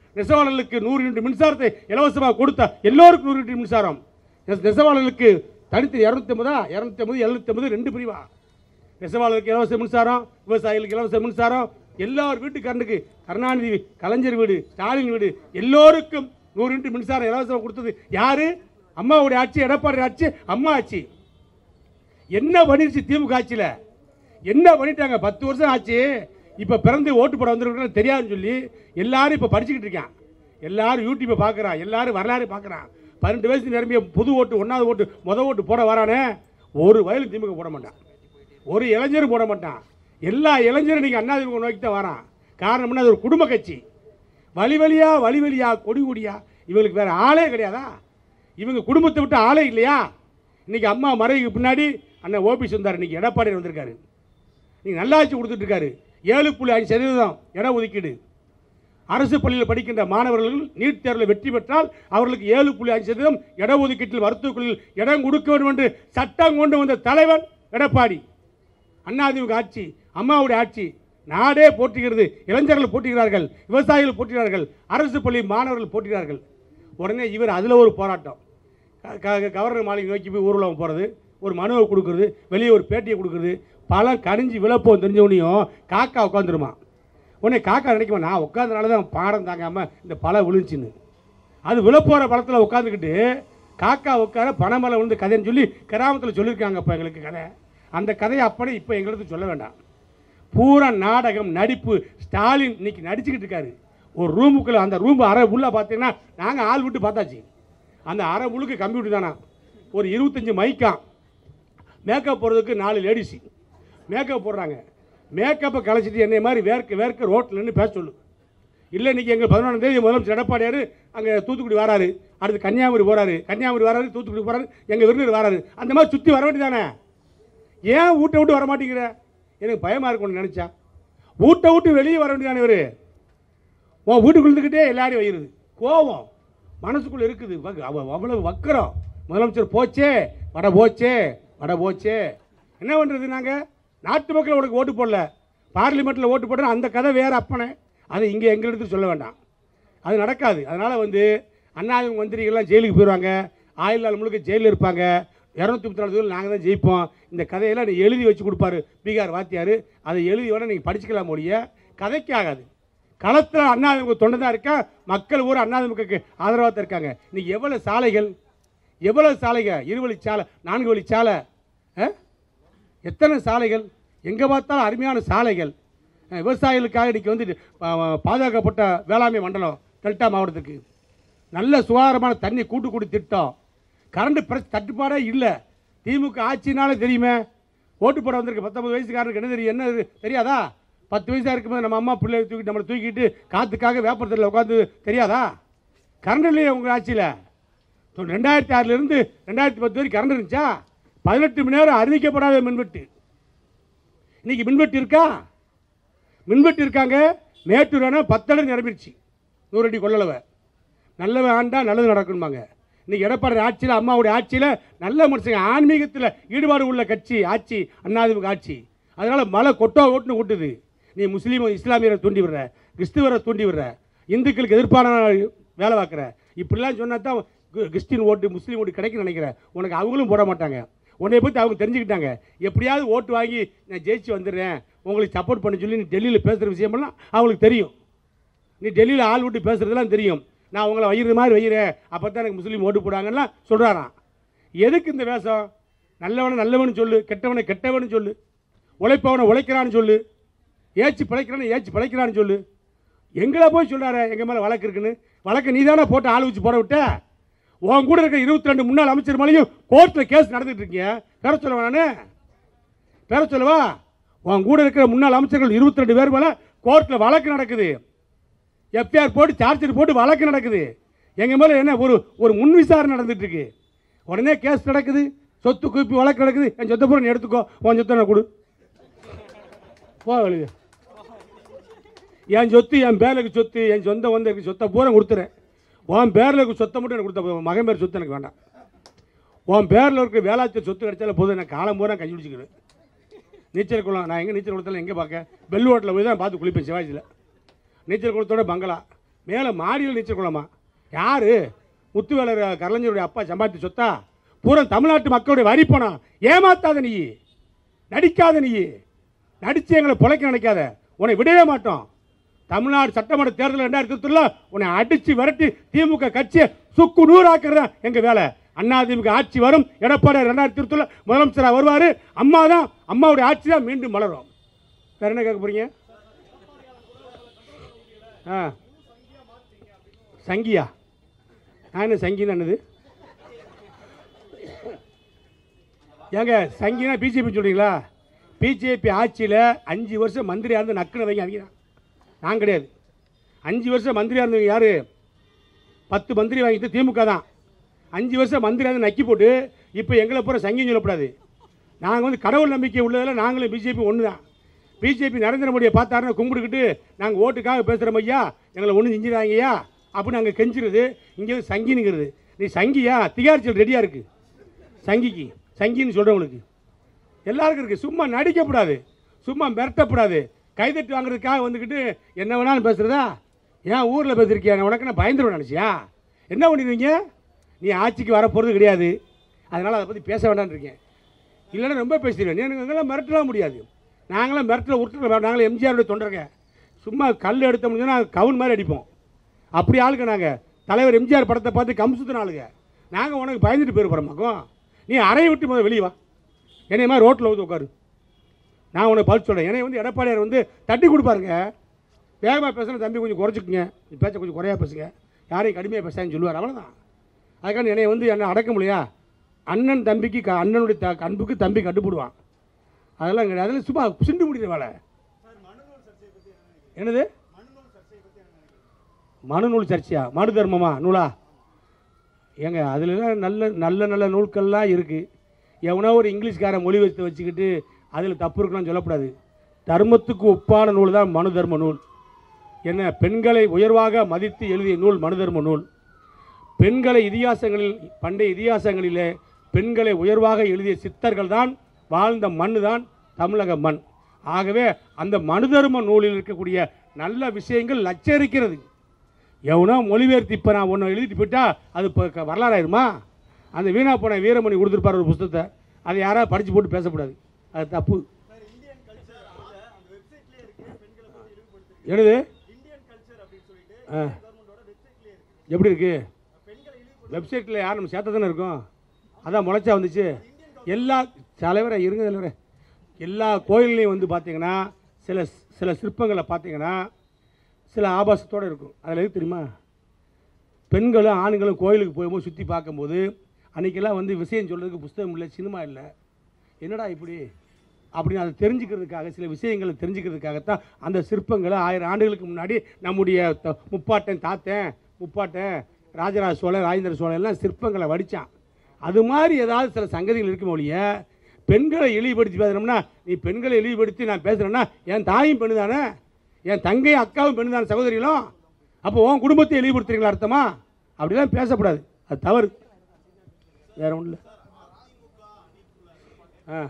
[SPEAKER 1] நெசவாளர்களுக்கு நூறு யூனிட் மின்சாரத்தை இலவசமாக கொடுத்த எல்லோருக்கும் நூறு யூனிட் மின்சாரம் நெச- நெசவாளர்களுக்கு தனித்து இரநூத்தி ஐம்பதா இரநூத்தி ஐம்பது எழுநூத்தி ஐம்பது ரெண்டு பிரிவா நெசவாளருக்கு இலவச மின்சாரம் விவசாயிகளுக்கு இலவச மின்சாரம் எல்லார் வீட்டு கரண்டுக்கு கருணாநிதி கலைஞர் வீடு ஸ்டாலின் வீடு எல்லோருக்கும் நூறு யூனிட் மின்சாரம் இலவசமாக கொடுத்தது யாரு அம்மாவுடைய ஆட்சி எடப்பாடி ஆட்சி அம்மா ஆட்சி என்ன பண்ணிருச்சு திமுக ஆட்சியில் என்ன பண்ணிட்டாங்க பத்து வருஷம் ஆச்சு இப்போ பிறந்து ஓட்டு போட வந்திருக்கோம் தெரியாதுன்னு சொல்லி எல்லாரும் இப்போ படிச்சுக்கிட்டு இருக்கான் எல்லாரும் யூடியூப்பை பார்க்குறான் எல்லாரும் வரலாறு பார்க்குறான் பன்னெண்டு வயசு நிரம்பிய புது ஓட்டு ஒன்றாவது ஓட்டு முத ஓட்டு போட வரானே ஒரு வயலுக்கு திமுக போட மாட்டான் ஒரு இளைஞரும் போட மாட்டான் எல்லா இளைஞரும் இன்னைக்கு அண்ணா திமுக நோக்கி தான் வரான் காரணம்னா அது ஒரு குடும்ப கட்சி வழி வழியா வழி வழியா கொடி கொடியா இவங்களுக்கு வேற ஆளே கிடையாதா இவங்க குடும்பத்தை விட்டு ஆளே இல்லையா இன்னைக்கு அம்மா மறைவுக்கு பின்னாடி அண்ணன் ஓபிஎஸ் வந்தார் இன்னைக்கு எடப்பாடி வந்திருக்காரு நீங்கள் நல்லாட்சி கொடுத்துட்டு இருக்காரு ஏழு புள்ளி அஞ்சு சதவீதம் இட ஒதுக்கீடு அரசு பள்ளியில் படிக்கின்ற மாணவர்கள் நீட் தேர்வில் வெற்றி பெற்றால் அவர்களுக்கு ஏழு புள்ளி அஞ்சு சதவீதம் இடஒதுக்கீட்டில் மருத்துவக்குழுவில் இடம் கொடுக்க வேண்டும் என்று சட்டம் கொண்டு வந்த தலைவர் எடப்பாடி அண்ணாதிமுக ஆட்சி அம்மாவுடைய ஆட்சி நாடே போற்றுகிறது இளைஞர்கள் போற்றுகிறார்கள் விவசாயிகள் போற்றுகிறார்கள் அரசு பள்ளி மாணவர்கள் போற்றுகிறார்கள் உடனே இவர் அதில் ஒரு போராட்டம் க- க- கவர்னர் மாளிகை நோக்கி போய் ஊர்வலம் போகிறது ஒரு மனுவை கொடுக்குறது வெளியே ஒரு பேட்டியை கொடுக்குறது பழம் கனிஞ்சு விழப்போம் தெரிஞ்சவனையும் காக்கா உட்காந்துருமா உடனே காக்கா நினைக்குமா நான் உட்காந்தனால தான் பாடம் தாங்காமல் இந்த பழம் விழுந்துச்சின்னு அது விழப்போகிற பழத்தில் உட்காந்துக்கிட்டு காக்கா உட்கார பனைமலை விழுந்து கதைன்னு சொல்லி கிராமத்தில் சொல்லியிருக்காங்க இப்போ எங்களுக்கு கதை அந்த கதையை அப்பனே இப்போ எங்களுக்கு சொல்ல வேண்டாம் பூரா நாடகம் நடிப்பு ஸ்டாலின் இன்னைக்கு நடிச்சுக்கிட்டு இருக்காரு ஒரு ரூமுக்குள்ள அந்த ரூம் அறை உள்ள பார்த்தீங்கன்னா நாங்கள் ஆள் விட்டு பார்த்தாச்சு அந்த அறை முழுக்க கம்ப்யூட்டர் தானா ஒரு இருபத்தஞ்சி மைக்காம் மேக்கப் போடுறதுக்கு நாலு லேடிஸு மேக்கப் போடுறாங்க மேக்கப்பை கலைச்சிட்டு என்னை மாதிரி வேர்க்க வேர்க்க ரோட்டில் நின்று பேச சொல்லு இல்லை இன்னைக்கு எங்கள் பதினொன்றாம் தேதி முதலமைச்சர் எடப்பாடியார் அங்கே தூத்துக்குடி வராரு அடுத்து கன்னியாகுமரி போகிறாரு கன்னியாகுமரி வராரு தூத்துக்குடி போகிறாரு எங்கள் விருந்தர் வராரு அந்த மாதிரி சுற்றி வர வேண்டியதானே ஏன் வீட்டை விட்டு வர மாட்டேங்கிற எனக்கு பயமாக இருக்கும்னு நினச்சா வீட்டை விட்டு வெளியே வர வேண்டியதானே இவர் உன் வீட்டுக்குள்ளதுக்கிட்டே எல்லாரையும் வைருது கோவம் மனசுக்குள்ளே இருக்குது வக்- அவ- அவ்வளவு வக்கரம் முதலமைச்சர் போச்சே வட போச்சே வட போச்சே என்ன பண்ணுறது நாங்கள் நாட்டு மக்கள் உனக்கு ஓட்டு போடல பார்லிமெண்ட்டில் ஓட்டு போடுற அந்த கதை வேறு அப்பனே அது இங்கே எங்களுக்கு சொல்ல வேண்டாம் அது நடக்காது அதனால் வந்து அண்ணாதிமுக மந்திரிகள்லாம் ஜெயிலுக்கு போயிடுவாங்க ஆயுள் நாள் முழுக்க ஜெயிலில் இருப்பாங்க இரநூத்தி முப்பத்தி நாலு தொகுதியில் நாங்கள் தான் ஜெயிப்போம் இந்த கதையெல்லாம் நீ எழுதி வச்சு கொடுப்பாரு பீகார் வாத்தியார் அதை எழுதி வேணால் நீங்கள் படிச்சுக்கலாம் ஒழிய கதைக்கு ஆகாது களத்தில் அண்ணாதிமுக தொண்டை தான் இருக்கா மக்கள் ஊர் அண்ணாதிமுகக்கு ஆதரவாக தான் இருக்காங்க இன்னைக்கு எவ்வளோ சாலைகள் எவ்வளோ சாலைகள் இருவழி சாலை நான்கு வழி சாலை ஆ? எத்தனை சாலைகள் எங்கே பார்த்தாலும் அருமையான சாலைகள் அஹ் விவசாயிகளுக்காக இன்றைக்கி வந்து அஹ், பாதுகாக்கப்பட்ட வேளாண்மை மண்டலம் டெல்டா மாவட்டத்துக்கு நல்ல சுகாதாரமான தண்ணி கூட்டு கூடி திட்டம் கரண்ட் பிரஸ் தட்டுப்பாடே இல்லை திமுக ஆட்சினாலே தெரியுமே ஓட்டு போட வந்திருக்கு பத்தொன்பது வயசுக்காரனுக்கு என்ன தெரியும் என்ன இது தெரியாதா பத்து வயசாக இருக்கும்போது நம்ம அம்மா பிள்ளைய தூக்கிட்டு நம்மளை தூக்கிட்டு காற்றுக்காக வேப்பரத்தில் உட்காந்து தெரியாதா கரண்ட் இல்லையே உங்கள் ஆட்சியில் ஸோ ரெண்டாயிரத்தி ஆறுலேருந்து ரெண்டாயிரத்தி பத்து வரைக்கும் கரண்ட் இருந்துச்சா பதினெட்டு மணி நேரம் அறிவிக்கப்படாத மின்வெட்டு இன்னைக்கு மின்வெட்டு இருக்கா மின்வெட்டு இருக்காங்க மேட்டூர் அணை பத்தடை நிரம்பிடுச்சு நூறு அடி கொள்ளளவை நல்லவன் ஆண்டா நல்லது நடக்கணுமாங்க இன்னைக்கு எடப்பாடி ஆட்சியில் அம்மாவுடைய ஆட்சியில் நல்ல மனுஷங்க ஆன்மீகத்தில் ஈடுபாடு உள்ள கட்சி ஆட்சி அண்ணாதிமுக ஆட்சி அதனால் மழை கொட்டோ ஓட்டுன்னு கொட்டுது நீ முஸ்லீம் இஸ்லாமியரை தூண்டி விடுற கிறிஸ்துவரை தூண்டி விடுற இந்துக்களுக்கு எதிர்ப்பான வேலை பார்க்குற இப்படிலாம் சொன்னா தான் கி- கிறிஸ்டின் ஓட்டு முஸ்லீம் ஓட்டு கிடைக்கும்னு நினைக்கிறேன் உனக்கு அவங்களும் போட மாட்டாங்க உன்னை பற்றி அவங்க தெரிஞ்சுக்கிட்டாங்க எப்படியாவது ஓட்டு வாங்கி நான் ஜெயிச்சு வந்துடுறேன் உங்களுக்கு சப்போர்ட் பண்ண சொல்லி நீ டெல்லியில் பேசுகிற விஷயமெல்லாம் அவங்களுக்கு தெரியும் நீ டெல்லியில் ஆள் விட்டு பேசுகிறதுலாம் தெரியும் நான் உங்களை வயிறு மாதிரி வைக்கிறேன் அப்போ தான் எனக்கு முஸ்லீம் ஓட்டு போடுவாங்கலாம் சொல்கிறாராம் எதுக்கு இந்த வேஷம் நல்லவனை நல்லவனு சொல்லு கெட்டவனை கெட்டவனு சொல்லு உழைப்பவனை உழைக்கிறான்னு சொல்லு ஏச்சு பிழைக்கிறான்னு ஏச்சு பிழைக்கிறான்னு சொல்லு எங்களை போய் சொல்கிறாரு எங்கள் மேலே வழக்கு இருக்குன்னு வழக்கு நீ தானே போட்டு ஆள் வச்சு போட விட்ட உன் கூட இருக்க இருபத்தி ரெண்டு முன்னாள் அமைச்சர் மேலேயும் கோர்ட்டில் கேஸ் நடந்துட்டு இருக்கீங்க பேர சொல்லுவா நானு பேர சொல்லவா உன் கூட இருக்கிற முன்னாள் அமைச்சர்கள் இருபத்தி ரெண்டு பேர் மேலே கோர்ட்டில் வழக்கு நடக்குது எஃப்ஐஆர் போட்டு சார்ஜர் போட்டு வழக்கு நடக்குது எங்கள் மேலே என்ன ஒரு ஒரு முன் விசாரணை நடந்துட்டு இருக்கு உடனே கேஸ் நடக்குது சொத்து குவிப்பு வழக்கு நடக்குது என் சொத்தை பூரா நீ எடுத்துக்கோ உன் சொத்தை நான் கொடு போ வெளியே என் சொத்து என் பேருக்கு சொத்து என் சொந்த வந்து எனக்கு சொத்தை பூரா கொடுத்துறேன் உன் பேரில் இருக்க சொத்தை மட்டும் எனக்கு கொடுத்த போதும். மகன் பேர் சொத்து எனக்கு வேண்டாம் உன் பேரில் இருக்க வேளாச்சல் சொத்து கிடைச்சால போதும் எனக்கு காலம் பூரா கை பிடிச்சிக்கிறேன் நீச்சல் குளம் நான் எங்கே நீச்சல் குளத்தில் எங்கே பார்க்க பெல் ஓட்டில் போய் தான் பார்த்து குளிப்பேன் சிவாஜியில் நீச்சல் குளத்தோட பங்களா மேலே மாடியில் நீச்சல் குளமா யார் முத்துவேலர் கலைஞருடைய அப்பா சம்பாதித்த சொத்தா பூரா தமிழ்நாட்டு மக்களுடைய வரி பணம் ஏமாத்தாத நீ நடிக்காத நீ நடிச்சு எங்களை பிழைக்க நினைக்காத உன்னை விடவே மாட்டோம் தமிழ்நாடு சட்டமன்ற தேர்தல் ரெண்டாயிரத்தி இருபத்துல உன்னை அடிச்சு விரட்டி திமுக கட்சியை சுக்கு நூறாக்குறது தான் எங்க வேலை அண்ணா திமுக ஆட்சி வரும் எடப்பாடி ரெண்டாயிரத்தி இருபத்துல முதலமைச்சராக வருவார் அம்மா தான் அம்மாவுடைய ஆட்சி தான் மீண்டும் மலரும் வேற என்ன கேட்க போறீங்க ஆ சங்கியா நான் என்ன சங்கின்னு என்னது ஏங்க சங்கினா பிஜேபி சொல்றீங்களா பிஜேபி ஆட்சியில் அஞ்சு வருஷம் மந்திரியாக இருந்து நக்குன வைங்க அவங்க தான் நான் கிடையாது அஞ்சு வருஷம் மந்திரியாக இருந்தவங்க யார் பத்து மந்திரி வாங்கிட்டு திமுக தான் அஞ்சு வருஷம் மந்திரியாக இருந்து நக்கி போட்டு இப்போ எங்களை பூரா சங்கின்னு சொல்லக்கூடாது நாங்கள் வந்து கடவுள் நம்பிக்கை உள்ளதில் நாங்களும் பிஜேபி ஒன்று தான் பிஜேபி நரேந்திர மோடியை பார்த்தாருன்னா கும்பிட்டுக்கிட்டு நாங்கள் ஓட்டுக்காக பேசுகிறோம் ஐயா எங்களை ஒன்றும் செஞ்சிடாங்கய்யா அப்படின்னு நாங்கள் கெஞ்சிருது இங்கே வந்து சங்கினுங்கிறது நீ சங்கியா திகார் செல் ரெடியாக இருக்குது சங்கிக்கு சங்கின்னு சொல்கிறவங்களுக்கு எல்லாருக்கும் இருக்குது சும்மா நடிக்கக்கூடாது சும்மா மிரட்டக்கூடாது கைதட்டு வாங்குறதுக்காக வந்துக்கிட்டு என்ன வேணாலும் பேசுகிறதா ஏன் ஊரில் பேசிருக்கியா நான் உனக்கு நான் பயந்துருவேன் நினச்சியா என்ன பண்ணிடுவீங்க நீ ஆட்சிக்கு வர போகிறது கிடையாது அதனால் அதை பற்றி பேச வேண்டாம்னு இருக்கேன் இல்லைன்னா ரொம்ப பேசிடுவேன் எனக்கு எங்கெல்லாம் மிரட்டலாம் முடியாது நாங்களாம் மிரட்டல உருட்டுல நாங்களும் எம்ஜிஆருடைய தொண்டருங்க சும்மா கல் எடுத்தோம்னு சொன்னால் கவுன் மாதிரி அடிப்போம் அப்படி ஆளுங்க நாங்கள் தலைவர் எம்ஜிஆர் படத்தை பார்த்து கம்சுத்தின ஆளுங்க நாங்கள் உனக்கு பயந்துட்டு போயிருப்போம் மக்கம் நீ அறையை விட்டு முதல்ல வெளியே வா என்னைய மாதிரி ரோட்டில் வந்து உட்காரு நான் உனக்கு பதில் சொல்கிறேன் என்னை வந்து எடப்பாடியார் வந்து தட்டி கொடுப்பாருங்க வேகமாக பேசுனா தம்பி கொஞ்சம் குறைச்சிக்குங்க நீ பேச்ச கொஞ்சம் குறையா பேசுங்க யாரையும் கடுமையாக பேசான்னு சொல்லுவார் அவ்வளோதான் அதுக்காக என்னை வந்து என்ன அடக்க முடியா அண்ணன் தம்பிக்கு க அண்ணனுடைய த அன்புக்கு தம்பி கட்டுப்படுவான் அதெல்லாம் கிடையாது அதெல்லாம் சும்மா சிண்டு முடிகிற வேலை என்னது மனுநூல் சர்ச்சையா மனு தர்மமா நூலா ஏங்க அதுலலாம் நல்ல நல்ல நல்ல நூல்கள்லாம் இருக்குது எவனோ ஒரு இங்கிலீஷ்கார மொழி வச்சு வச்சுக்கிட்டு அதில் தப்பு இருக்கணும்னு சொல்லக்கூடாது தர்மத்துக்கு ஒப்பான நூல் தான் மனு தர்ம நூல் என்ன பெண்களை உயர்வாக மதித்து எழுதிய நூல் மனு தர்ம நூல் பெண்களை இதிகாசங்களில் பண்டைய இதிகாசங்களிலே பெண்களை உயர்வாக எழுதிய சித்தர்கள் தான் வாழ்ந்த மண் தான் தமிழக மண் ஆகவே அந்த மனு தர்ம நூலில் இருக்கக்கூடிய நல்ல விஷயங்கள் நச்சரிக்கிறது எவனோ மொழிபெயர்த்து இப்போ நான் ஒன்று எழுதிட்டு போயிட்டா அது இப்போ க- வரலாறு ஆயிருமா அந்த வீணா போன வீரமணி கொடுத்துருப்பார் ஒரு புஸ்தகத்தை அதை யாராவது படித்து போட்டு பேசக்கூடாது அது தப்பு எழுது ஆ எப்படி இருக்கு வெப்சைட்டில் யார் நம்ம சேர்த்த தானே இருக்கோம் அதான் முளைச்சா வந்துச்சு எல்லா தலைவரை இருங்க தலைவரே எல்லா கோயில்லையும் வந்து பார்த்தீங்கன்னா சில சில சிற்பங்களை பார்த்தீங்கன்னா சில ஆபாசத்தோடு இருக்கும் அதில் எது தெரியுமா பெண்களும் ஆண்களும் கோயிலுக்கு போகும்போது சுற்றி பார்க்கும்போது அன்றைக்கெல்லாம் வந்து விஷயம் சொல்கிறதுக்கு புஸ்தகம் இல்லை சினிமா இல்லை என்னடா இப்படி அப்படின்னு அதை தெரிஞ்சுக்கிறதுக்காக சில விஷயங்களை தெரிஞ்சுக்கிறதுக்காகத்தான் அந்த சிற்பங்களை ஆயிரம் ஆண்டுகளுக்கு முன்னாடி நம்முடைய த- முப்பாட்டன் தாத்தன் முப்பாட்டன் ராஜராஜ சோழன் ராஜேந்திர சோழன் எல்லாம் சிற்பங்களை வடித்தான் அது மாதிரி ஏதாவது சில சங்கதிகள் இருக்கும் ஒழிய பெண்களை இழிவுபடுத்தி பேசுகிறோம்னா நீ பெண்களை இழிவுபடுத்தி நான் பேசுகிறேன்னா என் தாயும் பெண்ணு தானே என் தங்கை அக்காவும் பெண்ணு தானே சகோதரிகளும் அப்போ உன் குடும்பத்தை இழிவுபடுத்துறீங்களா அர்த்தமா அப்படிலாம் பேசக்கூடாது அது தவறு வேற ஒன்றும் இல்லை ஆ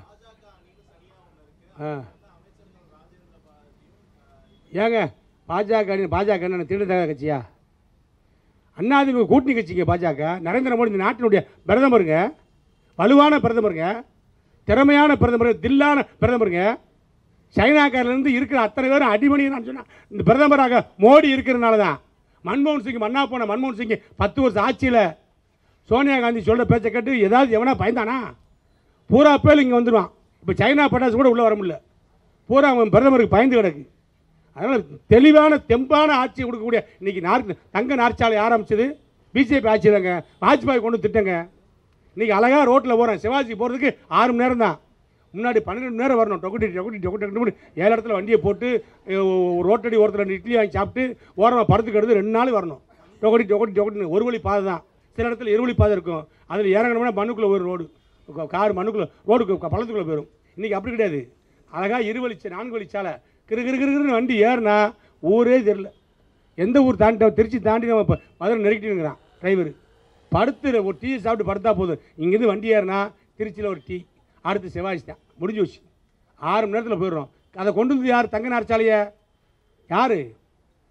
[SPEAKER 1] ஆ ஏங்க பாஜக அணி- பாஜக என்ன திருடத்தக கட்சியா அண்ணாதிமுக கூட்டணி கட்சிங்க பாஜக நரேந்திர மோடி இந்த நாட்டினுடைய பிரதமருங்க வலுவான பிரதமருங்க திறமையான பிரதமர் தில்லான பிரதமருங்க சைனாக்காரிலிருந்து இருக்கிற அத்தனை பேரும் அடிமணி நான் சொன்னேன் இந்த பிரதமராக மோடி இருக்கிறதுனால தான் மன்மோகன் சிங் மன்னா போன மன்மோகன் சிங் பத்து வருஷம் ஆட்சியில் சோனியா காந்தி சொல்ற பேச்சை கேட்டு ஏதாவது எவனா பயந்தானா பூரா பேர் இங்கே வந்துடுவான் இப்போ சைனா பட்டாசு கூட உள்ளே வர முடியல பூரா அவன் பிரதமருக்கு பயந்து கிடக்கு அதனால் தெளிவான தெம்பான ஆட்சி கொடுக்கக்கூடிய இன்னைக்கு நார் தங்க நாற்சாலை ஆரம்பிச்சது பிஜேபி ஆட்சி தாங்க வாஜ்பாய் கொண்டு திட்டங்க இன்னைக்கு அழகாக ரோட்டில் போகிறேன் சிவாஜி போகிறதுக்கு ஆறு மணி நேரம் தான் முன்னாடி பன்னெண்டு மணி நேரம் வரணும் டொக்குட்டி டொக்குட்டி டொக்குட்டி டொக்குட்டி ஏழு இடத்துல வண்டியை போட்டு அஹ், ஒரு ரோட்டடி ஓரத்தில் ரெண்டு இட்லி வாங்கி சாப்பிட்டு ஓரமாக படுத்துக்கு எடுத்து ரெண்டு நாள் வரணும் டொக்குட்டி டொக்குட்டி டொக்குட்டி ஒரு வழி பாதை தான் சில இடத்துல இருவழி பாதை இருக்கும் அதில் இறங்கணும்னா மண்ணுக்குள்ளே ஒரு ரோடு கார் மண்ணுக்குள்ளே ரோடுக்கு பள்ளத்துக்குள்ளே போயிடும் இன்றைக்கி அப்படி கிடையாது அழகாக இருவழிச்ச நான்கு வழிச்சாலை கிரு கிரு கிருன்னு வண்டி ஏறினா ஊரே தெரில எந்த ஊர் தாண்டி திருச்சி தாண்டி நம்ம இப்போ மதுரை நெருக்கிட்டுங்கிறான் டிரைவர் படுத்து ஒரு டீ சாப்பிட்டு படுத்தா போதும் இங்கேருந்து வண்டி ஏறினா திருச்சியில் ஒரு டீ அடுத்து சிவாஜி தான் முடிஞ்சு வச்சு ஆறு மணி நேரத்தில் போயிடுறோம் அதை கொண்டு வந்து யார் தங்க நாற்சாலையை யார்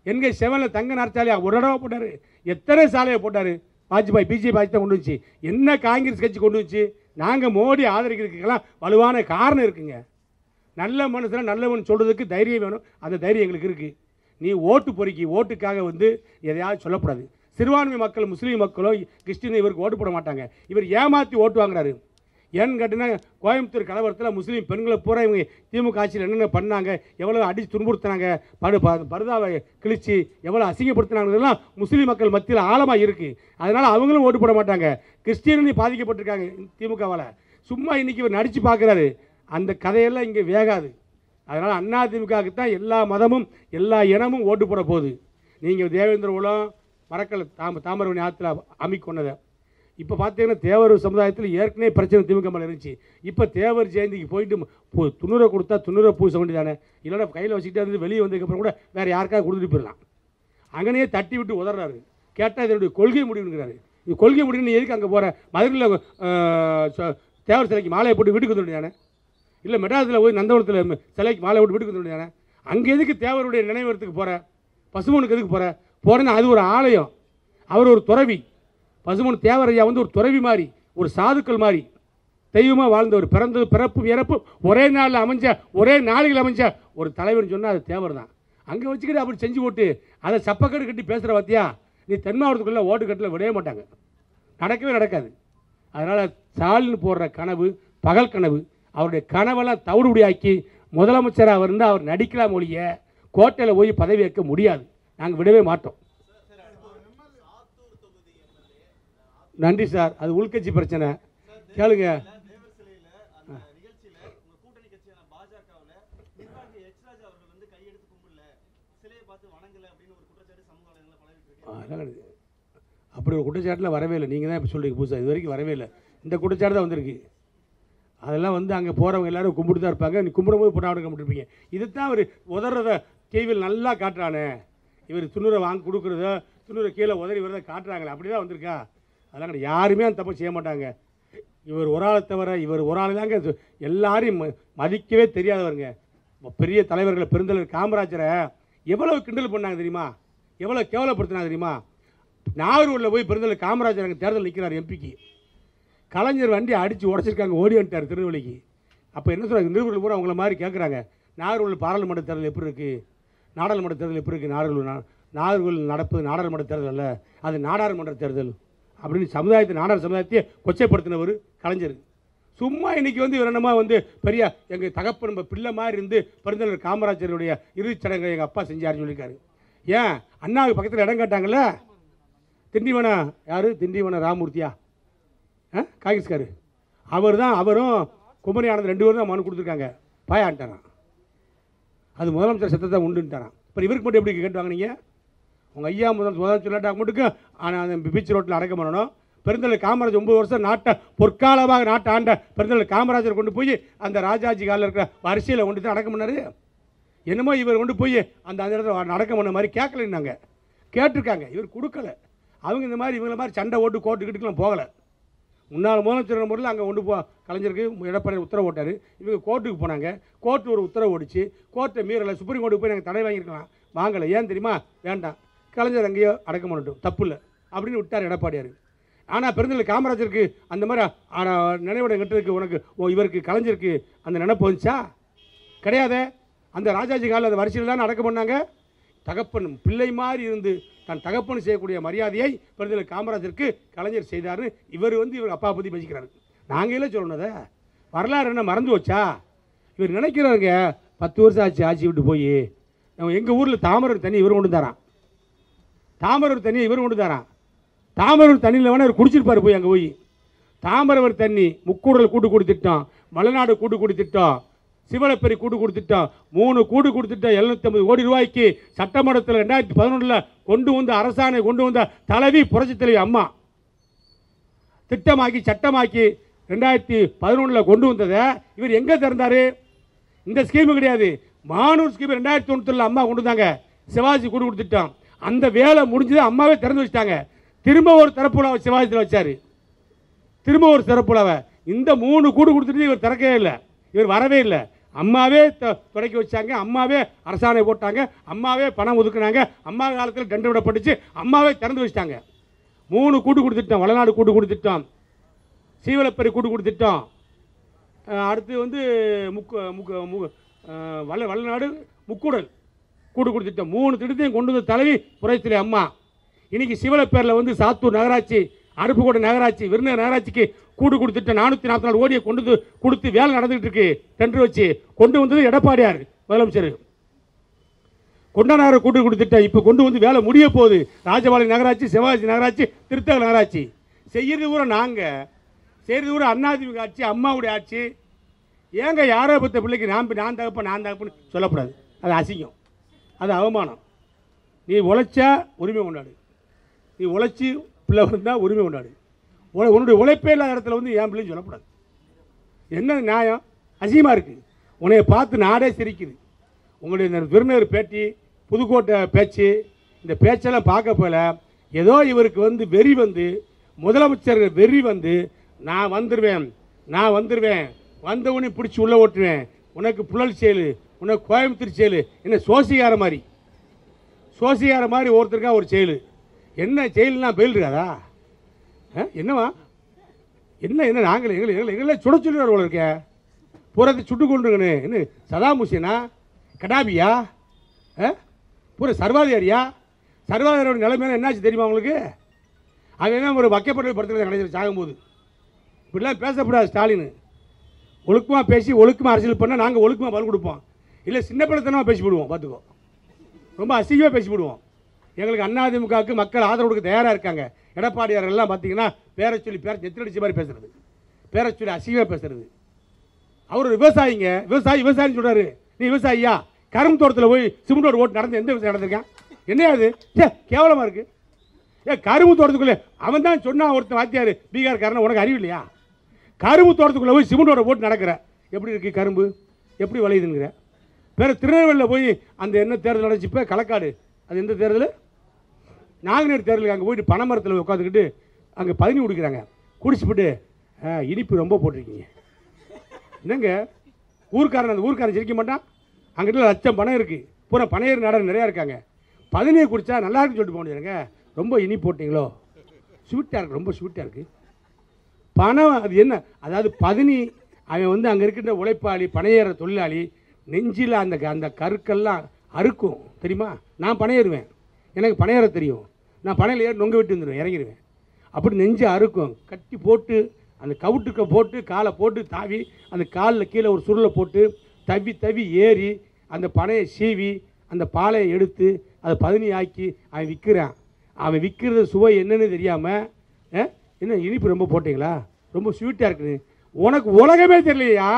[SPEAKER 1] என்கே செவனில் தங்க நாற்சாலையா ஒரு தடவை போட்டார் எத்தனை சாலையை போட்டார் வாஜ்பாய் பிஜேபி ஆட்சி தான் கொண்டு வந்துச்சு என்ன காங்கிரஸ் கட்சி கொண்டு வந்துச்சு நாங்கள் மோடி ஆதரிக்கிறதுக்கெல்லாம் வலுவான காரணம் இருக்குங்க நல்ல மனுஷனை நல்லவன் சொல்கிறதுக்கு தைரியம் வேணும் அந்த தைரியம் எங்களுக்கு இருக்குது நீ ஓட்டு பொறுக்கி ஓட்டுக்காக வந்து எதையாவது சொல்லக்கூடாது சிறுபான்மை மக்கள் முஸ்லீம் மக்களோ கிறிஸ்டின் இவருக்கு ஓட்டு போட மாட்டாங்க இவர் ஏமாற்றி ஓட்டு வாங்குறாரு ஏன்னு கேட்டிங்கன்னா கோயம்புத்தூர் கலவரத்தில் முஸ்லீம் பெண்களை பூரா இவங்க திமுக ஆட்சியில் என்னென்ன பண்ணாங்க எவ்வளோ அடித்து துன்புறுத்தினாங்க படு ப- பருதாவை கிழிச்சு எவ்வளோ அசிங்கப்படுத்தினாங்கிறதெல்லாம் முஸ்லீம் மக்கள் மத்தியில் ஆழமாக இருக்குது அதனால் அவங்களும் ஓட்டு போட மாட்டாங்க கிறிஸ்டியனி பாதிக்கப்பட்டிருக்காங்க திமுகவால் சும்மா இன்னைக்கு இவர் நடித்து பார்க்குறாரு அந்த கதையெல்லாம் இங்கே வேகாது அதனால் அண்ணா திமுகவுக்கு தான் எல்லா மதமும் எல்லா இனமும் ஓட்டு போட போகுது நீங்கள் தேவேந்திர குலம் மரக்கல் தாம தாமரவணி ஆற்றுல அமிக்கொன்னதை இப்போ பார்த்தீங்கன்னா தேவர் சமுதாயத்தில் ஏற்கனவே பிரச்சனை திமுக மேலே இருந்துச்சு இப்போ தேவர் ஜெயந்திக்கு போயிட்டு பு- துணுரை கொடுத்தா துணுரை பூச வேண்டியதானே இல்லைன்னா கையில் வச்சுக்கிட்டே இருந்து வெளியே வந்ததுக்கப்புறம் கூட வேறு யாருக்காவது கொடுத்துட்டு போயிடலாம் அங்கனையே தட்டி விட்டு உதறாரு கேட்டால் இதனுடைய கொள்கை முடிவுங்கிறாரு இது கொள்கை முடிவுன்னு எதுக்கு அங்கே போகிற மதுரையில் தேவர் சிலைக்கு மாலையை போட்டு வீட்டுக்கு வந்து வேண்டியதானே இல்லை மெட்ராஸில் போய் நந்தவனத்தில் ம- சிலைக்கு மாலை போட்டு வீட்டுக்கு வந்து வேண்டியதானே அங்கே எதுக்கு தேவருடைய நினைவரத்துக்கு போகிற பசுமனுக்கு எதுக்கு போகிற போறேன்னா அது ஒரு ஆலயம் அவர் ஒரு துறவி பசுமன் தேவரையா வந்து ஒரு துறவி மாதிரி ஒரு சாதுக்கள் மாதிரி தெய்வமாக வாழ்ந்தவர் பிறந்தது பிறப்பு இறப்பு ஒரே நாளில் அமைஞ்ச ஒரே நாளில் அமைஞ்ச ஒரு தலைவர்னு சொன்னால் அது தேவர் தான் அங்கே வச்சுக்கிட்டு அப்படி செஞ்சு போட்டு அதை சப்பக்கட்டு கட்டி பேசுகிற பார்த்தியா நீ தென் மாவட்டத்துக்குள்ளே ஓட்டு கட்டில் விடவே மாட்டாங்க நடக்கவே நடக்காது அதனால் ஸ்டாலின் போடுற கனவு பகல் கனவு அவருடைய கனவெல்லாம் தவிடுபடியாக்கி முதலமைச்சராக இருந்து அவர் நடிக்கலாம் ஒழிய கோட்டையில் போய் பதவி ஏற்க முடியாது நாங்கள் விடவே மாட்டோம் நன்றி சார் அது உள்கட்சி பிரச்சனை கேளுங்க
[SPEAKER 2] தேவர் சிலையில அந்த நிகழ்ச்சியில உங்க கூட்டணி கட்சியான பாஜகவுல நிர்வாகி எச் ராஜா அவர்கள் வந்து கையெடுத்து கும்பிடல சிலையை பார்த்து வணங்கல அப்படின்னு ஒரு குற்றச்சாட்டு சமூக வலைதளங்களில் பரவிட்டு இருக்கு
[SPEAKER 1] அதெல்லாம் கிடையாது. அப்படி ஒரு குற்றச்சாட்டில் வரவே இல்லை நீங்கள் தான் இப்போ சொல்றீங்க புதுசாக இது வரைக்கும் வரவே இல்லை இந்த குற்றச்சாட்டு தான் வந்திருக்கு அதெல்லாம் வந்து அங்கே போகிறவங்க எல்லாரும் கும்பிட்டு தான் இருப்பாங்க நீ கும்பிடும்போது பொண்ணாடு கும்பிட்டுருப்பீங்க இதுதான் அவர் உதறத டிவியில் நல்லா காட்டுறானே இவர் துணுரை வாங்கி கொடுக்குறத துணுரை கீழே உதறி வரதை காட்டுறாங்களே அப்படி தான் வந்திருக்கா அதெல்லாம் கிடையாது யாருமே அந்த தப்பு செய்ய மாட்டாங்க இவர் ஒரு ஆளை தவிர இவர் ஒரு ஆள் தாங்க இது எல்லாரையும் ம- மதிக்கவே தெரியாதவருங்க இப்ப பெரிய தலைவர்களை பெருந்தலைவர் காமராஜரை எவ்வளவு கிண்டல் பண்ணாங்க தெரியுமா எவ்வளோ கேவலப்படுத்தினாங்க தெரியுமா நாகர்கோவிலில் போய் பெருந்தலைவர் காமராஜர் அங்கே தேர்தல் நிற்கிறார் எம்பிக்கு கலைஞர் வண்டி அடித்து உடச்சிருக்காங்க ஓடி வந்துட்டார் திருநெல்வேலிக்கு அப்போ என்ன சொல்கிறாங்க நிருபர்கள் பூரா அவங்கள மாதிரி கேட்குறாங்க நாகர்கோவில் பாராளுமன்ற தேர்தல் எப்படி இருக்குது நாடாளுமன்ற தேர்தல் எப்படி இருக்குது நாகர்கோவில் நா- நாகர்கோவில் நடப்பது நாடாளுமன்ற தேர்தல் அல்ல அது நாடாளுமன்ற தேர்தல் அப்படின்னு சமுதாயத்தை நாடார் சமுதாயத்தையே கொச்சைப்படுத்தினவர் கலைஞர் சும்மா இன்னைக்கு வந்து இவர் என்னமா வந்து பெரிய எங்கள் தகப்பன் நம்ம பிள்ளை மாதிரி இருந்து பெருந்தலைவர் காமராஜருடைய இறுதிச் சடங்கை எங்கள் அப்பா செஞ்சாருன்னு சொல்லியிருக்காரு ஏன் அண்ணாவுக்கு பக்கத்தில் இடம் கேட்டாங்கல்ல திண்டிவனம் யார் திண்டிவனம் ராமூர்த்தியா ஆ காங்கிரஸ்காரு அவர் தான் அவரும் குமரி ஆனந்த் ரெண்டு பேரும் தான் மனு கொடுத்துருக்காங்க பாயான்ட்டாரான் அது முதலமைச்சர் சத்தத்தை உண்டுன்ட்டாரான் இப்போ இவருக்கு மட்டும் எப்படி கேட்டு வாங்குனீங்க உங்கள் ஐயா முதல் முதலமைச்சர் இல்லாட்டா மட்டுக்கும் ஆனால் அந்த பீச் ரோட்டில் அடக்கம் பண்ணணும் பெருந்தலைவர் காமராஜர் ஒன்பது வருஷம் நாட்டை பொற்காலமாக நாட்டை ஆண்ட பெருந்தலைவர் காமராஜர் கொண்டு போய் அந்த ராஜாஜி காலில் இருக்கிற வரிசையில் கொண்டு தான் அடக்கம் பண்ணாரு என்னமோ இவர் கொண்டு போய் அந்த அந்த இடத்துல அடக்கம் பண்ண மாதிரி கேட்கலன்னாங்க கேட்டிருக்காங்க இவர் கொடுக்கல அவங்க இந்த மாதிரி இவங்கள மாதிரி சண்டை ஓட்டு கோட்டு கிட்டுக்கெல்லாம் போகலை முன்னாள் முதலமைச்சர் முறையில் அங்கே கொண்டு போ கலைஞருக்கு எடப்பாடி உத்தரவு போட்டார் இவங்க கோர்ட்டுக்கு போனாங்க கோர்ட்டு ஒரு உத்தரவு ஓடிச்சு கோர்ட்டை மீறலை சுப்ரீம் கோர்ட்டுக்கு போய் நாங்கள் தடை வாங்கியிருக்கலாம் வாங்கலை ஏன் தெரியுமா வேண்டாம் கலைஞர் அங்கேயோ அடக்கம் பண்ணட்டும் தப்பு இல்லை அப்படின்னு விட்டார் எடப்பாடியார் ஆனால் பெருந்தலை காமராஜருக்கு அந்த மாதிரி ஆனால் நினைவிடம் கட்டுறதுக்கு உனக்கு ஓ இவருக்கு கலைஞருக்கு அந்த நினைப்பு வந்துச்சா கிடையாதே அந்த ராஜாஜி காலில் அந்த வரிசையில் தான் அடக்கம் பண்ணாங்க தகப்பன் பிள்ளை மாதிரி இருந்து தன் தகப்பன் செய்யக்கூடிய மரியாதையை பெருந்தலை காமராஜருக்கு கலைஞர் செய்தார்னு இவர் வந்து இவர் அப்பா பற்றி பேசிக்கிறாரு நாங்கள் இல்லை சொல்லணுத வரலாறு என்ன மறந்து வச்சா இவர் நினைக்கிறாருங்க பத்து வருஷம் ஆச்சு ஆட்சி விட்டு போய் நம்ம எங்கள் ஊரில் தாமரை தண்ணி இவர் கொண்டு தரான் தாமரை தண்ணியை இவர் கொண்டு தரான் தாமரை தண்ணியில் வேணா இவர் குடிச்சிருப்பார் போய் அங்கே போய் தாமரவர் தண்ணி முக்கூடல் கூட்டு கொடுத்துட்டோம் மலைநாடு கூட்டு கொடுத்துட்டோம் சிவலப்பெரி கூட்டு கொடுத்துட்டோம் மூணு கூடு கொடுத்துட்டோம் எழுநூத்தம்பது கோடி ரூபாய்க்கு சட்டமன்றத்தில் ரெண்டாயிரத்தி பதினொன்றில் கொண்டு வந்த அரசாணை கொண்டு வந்த தலைவி புரட்சித் தலைவி அம்மா திட்டமாக்கி சட்டமாக்கி ரெண்டாயிரத்தி பதினொன்றில் கொண்டு வந்ததை இவர் எங்கே திறந்தாரு இந்த ஸ்கீமு கிடையாது மானூர் ஸ்கீம் ரெண்டாயிரத்தி தொண்ணூற்றில் அம்மா கொண்டு வந்தாங்க சிவாஜி கூடு கொடுத்துட்டோம் அந்த வேலை முடிஞ்சது அம்மாவே திறந்து வச்சிட்டாங்க திரும்ப ஒரு திறப்புல சிவாஜியில் வச்சாரு திரும்ப ஒரு திறப்புலவை இந்த மூணு கூடு கொடுத்துட்டு இவர் திறக்கவே இல்லை இவர் வரவே இல்லை அம்மாவே த- தொடக்கி வச்சாங்க அம்மாவே அரசாணை போட்டாங்க அம்மாவே பணம் ஒதுக்குனாங்க அம்மா காலத்தில் டெண்டர் விடப்பட்டுச்சு அம்மாவே திறந்து வச்சிட்டாங்க மூணு கூட்டு கொடுத்துட்டோம் வளநாடு கூட்டு கொடுத்துட்டோம் சீவலப்பெரி கூட்டு கொடுத்துட்டோம் அஹ் அடுத்து வந்து முக்கு முக்கு மு அஹ் வள வளநாடு முக்கூடல் கூட்டு கொடுத்துட்டோம் மூணு திட்டத்தையும் கொண்டு வந்த தலைவி புரட்சித்துறை அம்மா இன்னைக்கு சிவலப்பேரில் வந்து சாத்தூர் நகராட்சி அருப்புக்கோட்டை நகராட்சி விருதுநகர் நகராட்சிக்கு கூட்டு கொடுத்துட்டு நானூற்றி நாற்பத்தி நாலு கோடியை கொண்டு வந்து கொடுத்து வேலை நடந்துகிட்டு இருக்கு டெண்டர் வச்சு கொண்டு வந்தது எடப்பாடியார் முதலமைச்சர் கொண்டனார கூட்டு கொடுத்துட்டேன் இப்போ கொண்டு வந்து வேலை முடிய போகுது ராஜபாளையம் நகராட்சி சிவாஜி நகராட்சி திருத்தக நகராட்சி செய்யறது கூட நாங்கள் செய்யறது கூட அண்ணாதிமுக ஆட்சி அம்மாவுடைய ஆட்சி ஏங்க யாரோ பத்த பிள்ளைக்கு நான் பி- நான் தகப்ப நான் தகப்பன்னு சொல்லக்கூடாது அது அசிங்கம் அது அவமானம் நீ உழைச்சா உரிமை கொண்டாடு நீ உழைச்சி பிள்ளை வந்தால் உரிமை கொண்டாடு உன- உன்னுடைய உழைப்பே இல்லாத இடத்துல வந்து என் பிள்ளைன்னு சொல்லக்கூடாது என்ன நியாயம் அசிங்கமாக இருக்குது உன்னைய பார்த்து நாடே சிரிக்குது உங்களுடைய இந்த விருந்தினர் பேட்டி புதுக்கோட்டை பேச்சு இந்த பேச்செல்லாம் பார்க்க போல ஏதோ இவருக்கு வந்து வெறி வந்து முதலமைச்சர் வெறி வந்து நான் வந்துடுவேன் நான் வந்துடுவேன் வந்தவனே பிடிச்சி உள்ளே ஓட்டுவேன் உனக்கு புழல் செயலு உனக்கு கோயம்புத்தூர் செயலு என்ன சோசிகார மாதிரி சோசிகார மாதிரி ஒருத்தருக்கா ஒரு செயலு என்ன செயல்னா பெயில் இருக்காதா ஆ? என்னவா என்ன என்ன நாங்கள் எங்களை எங்களை எங்களை சுட சொல்லுவார் போல இருக்க பூரத்தை சுட்டு கொண்டுங்கன்னு என்ன சதாம் ஹுசேனா கடாபியா ஆ? பூரா சர்வாதிகாரியா சர்வாதிகாரியோட நிலைமையில என்னாச்சு தெரியுமா உங்களுக்கு அவன் என்ன ஒரு வக்கப்பட்ட படத்தில் கிடைச்சி சாகும்போது இப்படிலாம் பேசக்கூடாது ஸ்டாலின் ஒழுக்கமாக பேசி ஒழுக்கமாக அரசியல் பண்ணால் நாங்கள் ஒழுக்கமாக பதில் கொடுப்போம் இல்லை சின்ன பிள்ளைத்தனமாக பேசி விடுவோம் பார்த்துக்கோ ரொம்ப அசிங்கமாக பேசி விடுவோம் எங்களுக்கு அதிமுகவுக்கு மக்கள் ஆதரவு கொடுக்க தயாராக இருக்காங்க எடப்பாடியார் எல்லாம் பார்த்தீங்கன்னா பேரை சொல்லி பேரை நெத்திலடிச்ச மாதிரி பேசுறது பேரை சொல்லி அசிங்கமாக பேசுறது அவர் ஒரு விவசாயிங்க விவசாயி விவசாயின்னு சொல்றாரு நீ விவசாயியா கரும்பு தோட்டத்தில் போய் சிமெண்டோட ஓட்டு நடந்து எந்த விவசாயம் நடந்திருக்கான் என்ன அது சே கேவலமாக இருக்கு ஏ கரும்பு தோட்டத்துக்குள்ளே அவன் தான் சொன்னான் ஒருத்தன் வாத்தியார் பீகார்காரன் உனக்கு அறிவு இல்லையா கரும்பு தோட்டத்துக்குள்ளே போய் சிமெண்டோட போட்டு நடக்கிற எப்படி இருக்கு கரும்பு எப்படி விளையுதுங்கிற வேற திருநெல்வேலியில் போய் அந்த என்ன தேர்தல் நடந்துச்சு இப்போ களக்காடு அது எந்த தேர்தல் நாங்குநேர் தேர்தலுக்கு அங்கே போயிட்டு பனைமரத்தில் உட்காந்துக்கிட்டு அங்கே பதினி குடிக்கிறாங்க குடிச்சுப்பிட்டு "ஆ, இனிப்பு ரொம்ப போட்டிருக்கீங்க என்னங்க ஊர்க்காரன் அந்த ஊர்க்காரன் சிரிக்க மாட்டான் அங்கிட்ட லட்சம் பணம் இருக்குது பூரா பனையர் நாடகம் நிறையா இருக்காங்க பதினியை குடிச்சா நல்லா இருக்குன்னு சொல்லிட்டு போக முடியாதுங்க ரொம்ப இனி போட்டிங்களோ ஸ்வீட்டாக இருக்கு ரொம்ப ஸ்வீட்டாக இருக்குது பணம் அது என்ன அதாவது பதினி அவன் வந்து அங்கே இருக்கின்ற உழைப்பாளி பனையேற தொழிலாளி நெஞ்சில் அந்த அந்த கருக்கெல்லாம் அறுக்கும் தெரியுமா நான் பனையேறுவேன் எனக்கு பனையேற தெரியும் நான் பனையில் ஏறி நொங்க விட்டு வந்துடுவேன் இறங்கிடுவேன் அப்படி நெஞ்சு அறுக்கும் கட்டி போட்டு அந்த கவுட்டுக்க போட்டு காலை போட்டு தாவி அந்த காலில் கீழே ஒரு சுருளை போட்டு தவி தவி ஏறி அந்த பனையை சீவி அந்த பாலையை எடுத்து அதை பதினி ஆக்கி அவன் விற்கிறான் அவன் விற்கிறது சுவை என்னன்னு தெரியாமல் என்ன இனிப்பு ரொம்ப போட்டிங்களா ரொம்ப ஸ்வீட்டாக இருக்குது உனக்கு உலகமே தெரியலையா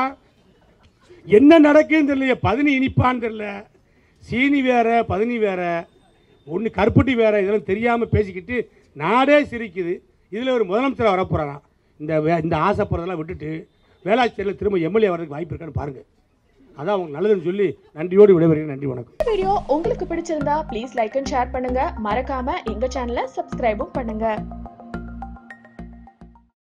[SPEAKER 1] என்ன நடக்குன்னு தெரியலையே பதினி இனிப்பான்னு தெரியல சீனி வேற பதினி வேற ஒன்று கருப்பட்டி வேற இதெல்லாம் தெரியாமல் பேசிக்கிட்டு நாடே சிரிக்குது இதில் ஒரு முதலமைச்சராக வரப்போகிறாராம் இந்த வே இந்த ஆசைப்படுறதெல்லாம் விட்டுட்டு வேளாச்சேரியில் திரும்ப எம்எல்ஏ வர்றதுக்கு வாய்ப்பு இருக்கான்னு பாருங்கள் அதான் அவங்க நல்லதுன்னு சொல்லி நன்றியோடு விடைபெறுகிறேன் நன்றி வணக்கம்
[SPEAKER 3] இந்த வீடியோ உங்களுக்கு பிடிச்சிருந்தா ப்ளீஸ் லைக் அண்ட் ஷேர் பண்ணுங்க மறக்காம எங்க சேனலை சப்ஸ்கிரைபும் பண்ணுங்க